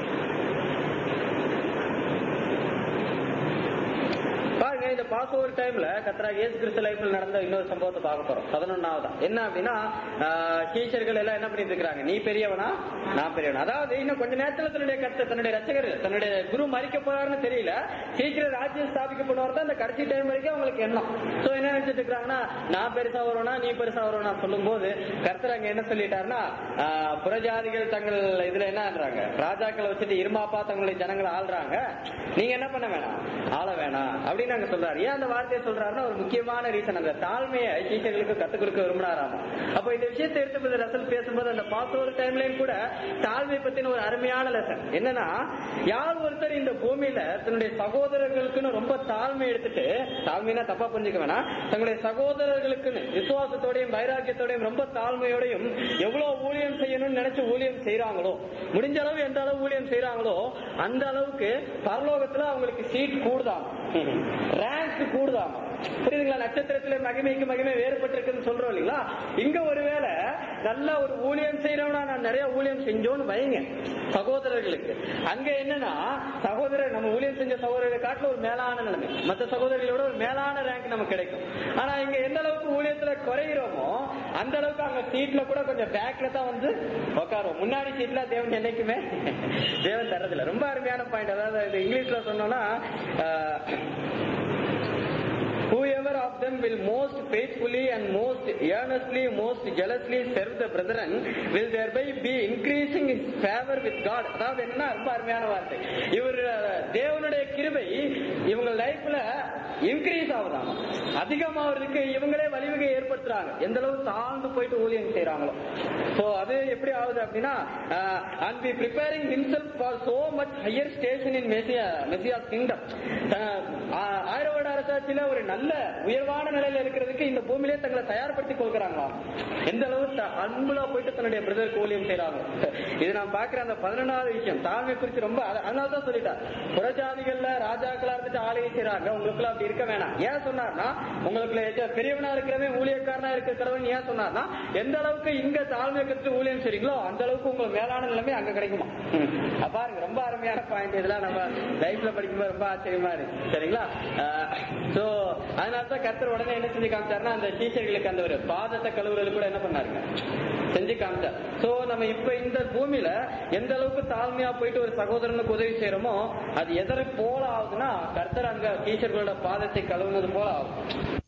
பாருங்க இந்த பாஸ் ஓவர் டைம்ல கத்ரா இயேசு கிறிஸ்து லைஃப்ல நடந்த இன்னொரு சம்பவத்தை பார்க்க போறோம் பதினொன்னாவதா என்ன அப்படின்னா டீச்சர்கள் எல்லாம் என்ன பண்ணிட்டு இருக்காங்க நீ பெரியவனா நான் பெரியவனா அதாவது இன்னும் கொஞ்ச நேரத்துல தன்னுடைய கத்த தன்னுடைய ரச்சகர் தன்னுடைய குரு மறிக்க போறாருன்னு தெரியல சீக்கிரம் ராஜ்யம் ஸ்தாபிக்கப்படுவார் தான் அந்த கடைசி டைம் வரைக்கும் அவங்களுக்கு எண்ணம் சோ என்ன நினைச்சிட்டு இருக்காங்கன்னா நான் பெருசா வருவேனா நீ பெருசா வருவேனா சொல்லும் போது கர்த்தர் அங்க என்ன சொல்லிட்டாருன்னா ஆஹ், புறஜாதிகள் தங்கள் இதுல என்னன்றாங்க ராஜாக்களை வச்சுட்டு இருமாப்பா தங்களுடைய ஜனங்களை ஆள்றாங்க நீங்க என்ன பண்ண வேணாம் ஆள வேணாம் அப்படின்னு அங்க சொல்றாரு சொல்றாரு ஏன் அந்த வார்த்தையை சொல்றாருன்னா ஒரு முக்கியமான ரீசன் அந்த தாழ்மையை டீச்சர்களுக்கு கத்துக் கொடுக்க விரும்பினாராம் அப்போ இந்த விஷயத்தை எடுத்து பிரதர் ரசல் பேசும்போது அந்த பாஸ் ஓவர் டைம்லயும் கூட தாழ்மை பத்தின ஒரு அருமையான லெசன் என்னன்னா யார் ஒருத்தர் இந்த பூமியில தன்னுடைய சகோதரர்களுக்குன்னு ரொம்ப தாழ்மை எடுத்துட்டு தாழ்மைனா தப்பா புரிஞ்சுக்க வேணாம் தங்களுடைய சகோதரர்களுக்குன்னு விசுவாசத்தோடையும் வைராக்கியத்தோடையும் ரொம்ப தாழ்மையோடையும் எவ்வளவு ஊழியம் செய்யணும்னு நினைச்சு ஊழியம் செய்யறாங்களோ முடிஞ்ச அளவு எந்த அளவு ஊழியம் செய்யறாங்களோ அந்த அளவுக்கு பரலோகத்துல அவங்களுக்கு சீட் கூடுதாம் ரேங்க் கூடுதாம் புரியுதுங்களா நட்சத்திரத்துல மகிமைக்கு மகிமை வேறுபட்டிருக்குன்னு சொல்றோம் இல்லைங்களா இங்க ஒருவேளை நல்ல ஒரு ஊழியம் செய்யறவனா நான் நிறைய ஊழியம் செஞ்சோன்னு வைங்க சகோதரர்களுக்கு அங்க என்னன்னா சகோதரர் நம்ம ஊழியம் செஞ்ச சகோதரர்களை காட்டில ஒரு மேலான நிலைமை மற்ற சகோதரிகளோட ஒரு மேலான ரேங்க் நமக்கு கிடைக்கும் ஆனா இங்க எந்த அளவுக்கு ஊழியத்துல குறைகிறோமோ அந்த அளவுக்கு அங்க சீட்ல கூட கொஞ்சம் பேக்ல தான் வந்து உட்காருவோம் முன்னாடி சீட்ல தேவன் என்னைக்குமே தேவன் தரதில்ல ரொம்ப அருமையான பாயிண்ட் அதாவது இது இங்கிலீஷ்ல சொன்னோம்னா Whoever of them will most faithfully and most earnestly, most jealously serve the brethren will thereby be increasing his favor with God. அதாவது என்ன ரொம்ப அருமையான வார்த்தை இவர் அஹ், தேவனுடைய கிருபை இவங்க லைஃப்ல இன்க்ரீஸ் ஆகுதாம் அதிகமாகிறதுக்கு இவங்களே வழிவகை ஏற்படுத்துறாங்க எந்த அளவு தாழ்ந்து போயிட்டு ஊழியம் செய்யறாங்களோ சோ அது எப்படி ஆகுது அப்படின்னா and be preparing himself for so much higher station in Messiah Messiah's kingdom ஆயிரம் வருட அரசாட்சியில ஒரு நல்ல உயர்வான நிலையில இருக்கிறதுக்கு இந்த பூமியிலே தங்களை தயார்படுத்திக் கொள்கிறாங்களா எந்த அளவு த- அன்புல போயிட்டு தன்னுடைய பிரதர் ஊழியம் செய்யறாங்க இது நான் பாக்குற அந்த பதினொன்றாவது விஷயம் தாழ்மை குறித்து ரொம்ப அத- அதனால தான் சொல்லிட்டார் புறஜாதிகள்ல ராஜாக்களா இருந்துட்டு ஆளுகை செய்யறாங்க உங்களுக்குள்ள அப்படி இருக்க வேணாம் ஏன் சொன்னார்னா உங்களுக்குள்ள எச்ச- பெரியவனா இருக்கிறவன் ஊழியக்காரனா இருக்கிறவன் ஏன் சொன்னார்னா எந்த அளவுக்கு இங்க தாழ்மை கற்று ஊழியம் செய்றீங்களோ அந்த அளவுக்கு உங்களுக்கு மேலான நிலைமை அங்க கிடைக்குமா அப்ப பாருங்க ரொம்ப அருமையான பாயிண்ட் இதெல்லாம் நம்ம லைஃப்ல படிக்கும்போது ரொம்ப ஆச்சரியமா இருக்கு சரிங்களா சோ அதனால தான் கர்த்தர் உடனே என்ன செஞ்சு காமிச்சாருன்னா அந்த டீச்சர்களுக்கு அந்த ஒரு பாதத்தை கழுவுறது கூட என்ன பண்ணாருங்க செஞ்சு காமிச்சார் சோ நம்ம இப்ப இந்த பூமியில எந்த அளவுக்கு தாழ்மையா போயிட்டு ஒரு சகோதரனுக்கு உதவி செய்யறோமோ அது எதற்கு போல ஆகுதுன்னா கர்த்தர் அங்க டீச்சர்களோட பாதத்தை கழுவுனது போல ஆகும்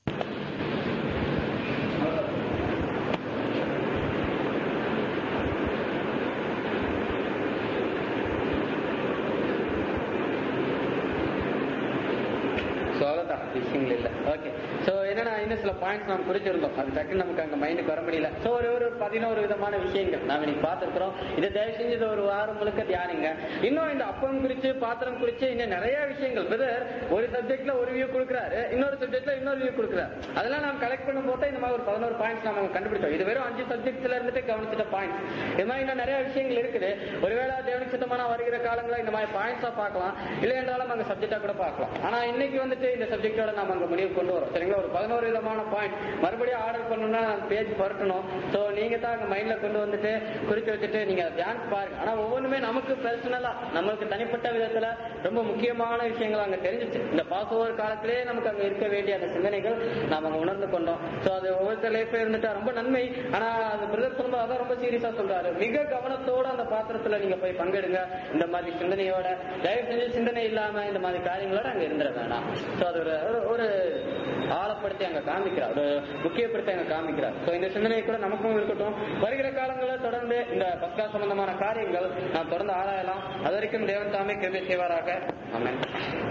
ஸோ அவ்வளோதான் விஷயங்கள் இல்லை ஓகே ஸோ என்னன்னா இன்னும் சில பாயிண்ட்ஸ் நாம் குறிச்சிருந்தோம் அது டக்குன்னு நமக்கு அங்கே மைண்டுக்கு வர முடியல ஸோ ஒரு ஒரு பதினோரு விதமான விஷயங்கள் நாம் இன்னைக்கு பார்த்துருக்கிறோம் இதை தயவு செஞ்சு இதை ஒரு வாரம் முழுக்க தியானிங்க இன்னும் இந்த அப்பம் குறித்து பாத்திரம் குறித்து இன்னும் நிறைய விஷயங்கள் பிரதர் ஒரு சப்ஜெக்ட்ல ஒரு வியூ கொடுக்குறாரு இன்னொரு சப்ஜெக்ட்ல இன்னொரு வியூ கொடுக்குறாரு அதெல்லாம் நாம் கலெக்ட் பண்ணும் போது இந்த மாதிரி ஒரு பதினோரு பாயிண்ட்ஸ் நம்ம கண்டுபிடிச்சோம் இது வெறும் அஞ்சு சப்ஜெக்ட்ஸ்ல இருந்துட்டு கவனிச்சிட்ட பாயிண்ட்ஸ் இது மாதிரி இன்னும் நிறைய விஷயங்கள் இருக்குது ஒருவேளை தேவனுக்கு சித்தமான வருகிற காலங்களில் இந்த மாதிரி பாயிண்ட்ஸா பார்க்கலாம் இல்லை என்றாலும் அங்க சப்ஜெக்டா கூட பார்க்கலாம் ஆனா இன்னைக்கு வந்துட்டு இந்த சப்ஜெக்டோட நம்ம அங்க முடிவு கொண்டு வரோம் சரிங்களா ஒரு பதினோரு விதமான பாயிண்ட் மறுபடியும் ஆர்டர் பண்ணணும்னா பேஜ் பரட்டணும் சோ நீங்க தான் அங்க மைண்ட்ல கொண்டு வந்துட்டு குறிச்சு வச்சுட்டு நீங்க டான்ஸ் பாருங்க ஆனா ஒவ்வொன்றுமே நமக்கு பர்சனலா நம்மளுக்கு தனிப்பட்ட விதத்துல ரொம்ப முக்கியமான விஷயங்கள் அங்க தெரிஞ்சிச்சு இந்த பாஸ் ஓவர் காலத்திலே நமக்கு அங்க இருக்க வேண்டிய அந்த சிந்தனைகள் நாம அங்க உணர்ந்து கொண்டோம் சோ அது ஒவ்வொருத்தர் லைஃப்ல இருந்துட்டா ரொம்ப நன்மை ஆனா அது பிரதர் சொல்லும்போது அதான் ரொம்ப சீரியஸா சொல்றாரு மிக கவனத்தோட அந்த பாத்திரத்துல நீங்க போய் பங்கெடுங்க இந்த மாதிரி சிந்தனையோட தயவு செஞ்சு சிந்தனை இல்லாம இந்த மாதிரி காரியங்களோட அங்க இருந்துட வேணாம் சோ அது ஒரு ஒரு- ஒரு ஆழப்படுத்தி அங்க காமிக்கிறார் ஒரு முக்கியப்படுத்தி அங்க காமிக்கிறார் சோ இந்த சிந்தனை கூட நமக்கும் இருக்கட்டும் வருகிற காலங்களில் தொடர்ந்து இந்த பஸ்கா சம்பந்தமான காரியங்கள் நாம் தொடர்ந்து ஆராயலாம் அது வரைக்கும் தேவன் தாமே கிருபை செய்வாராக ஆமென்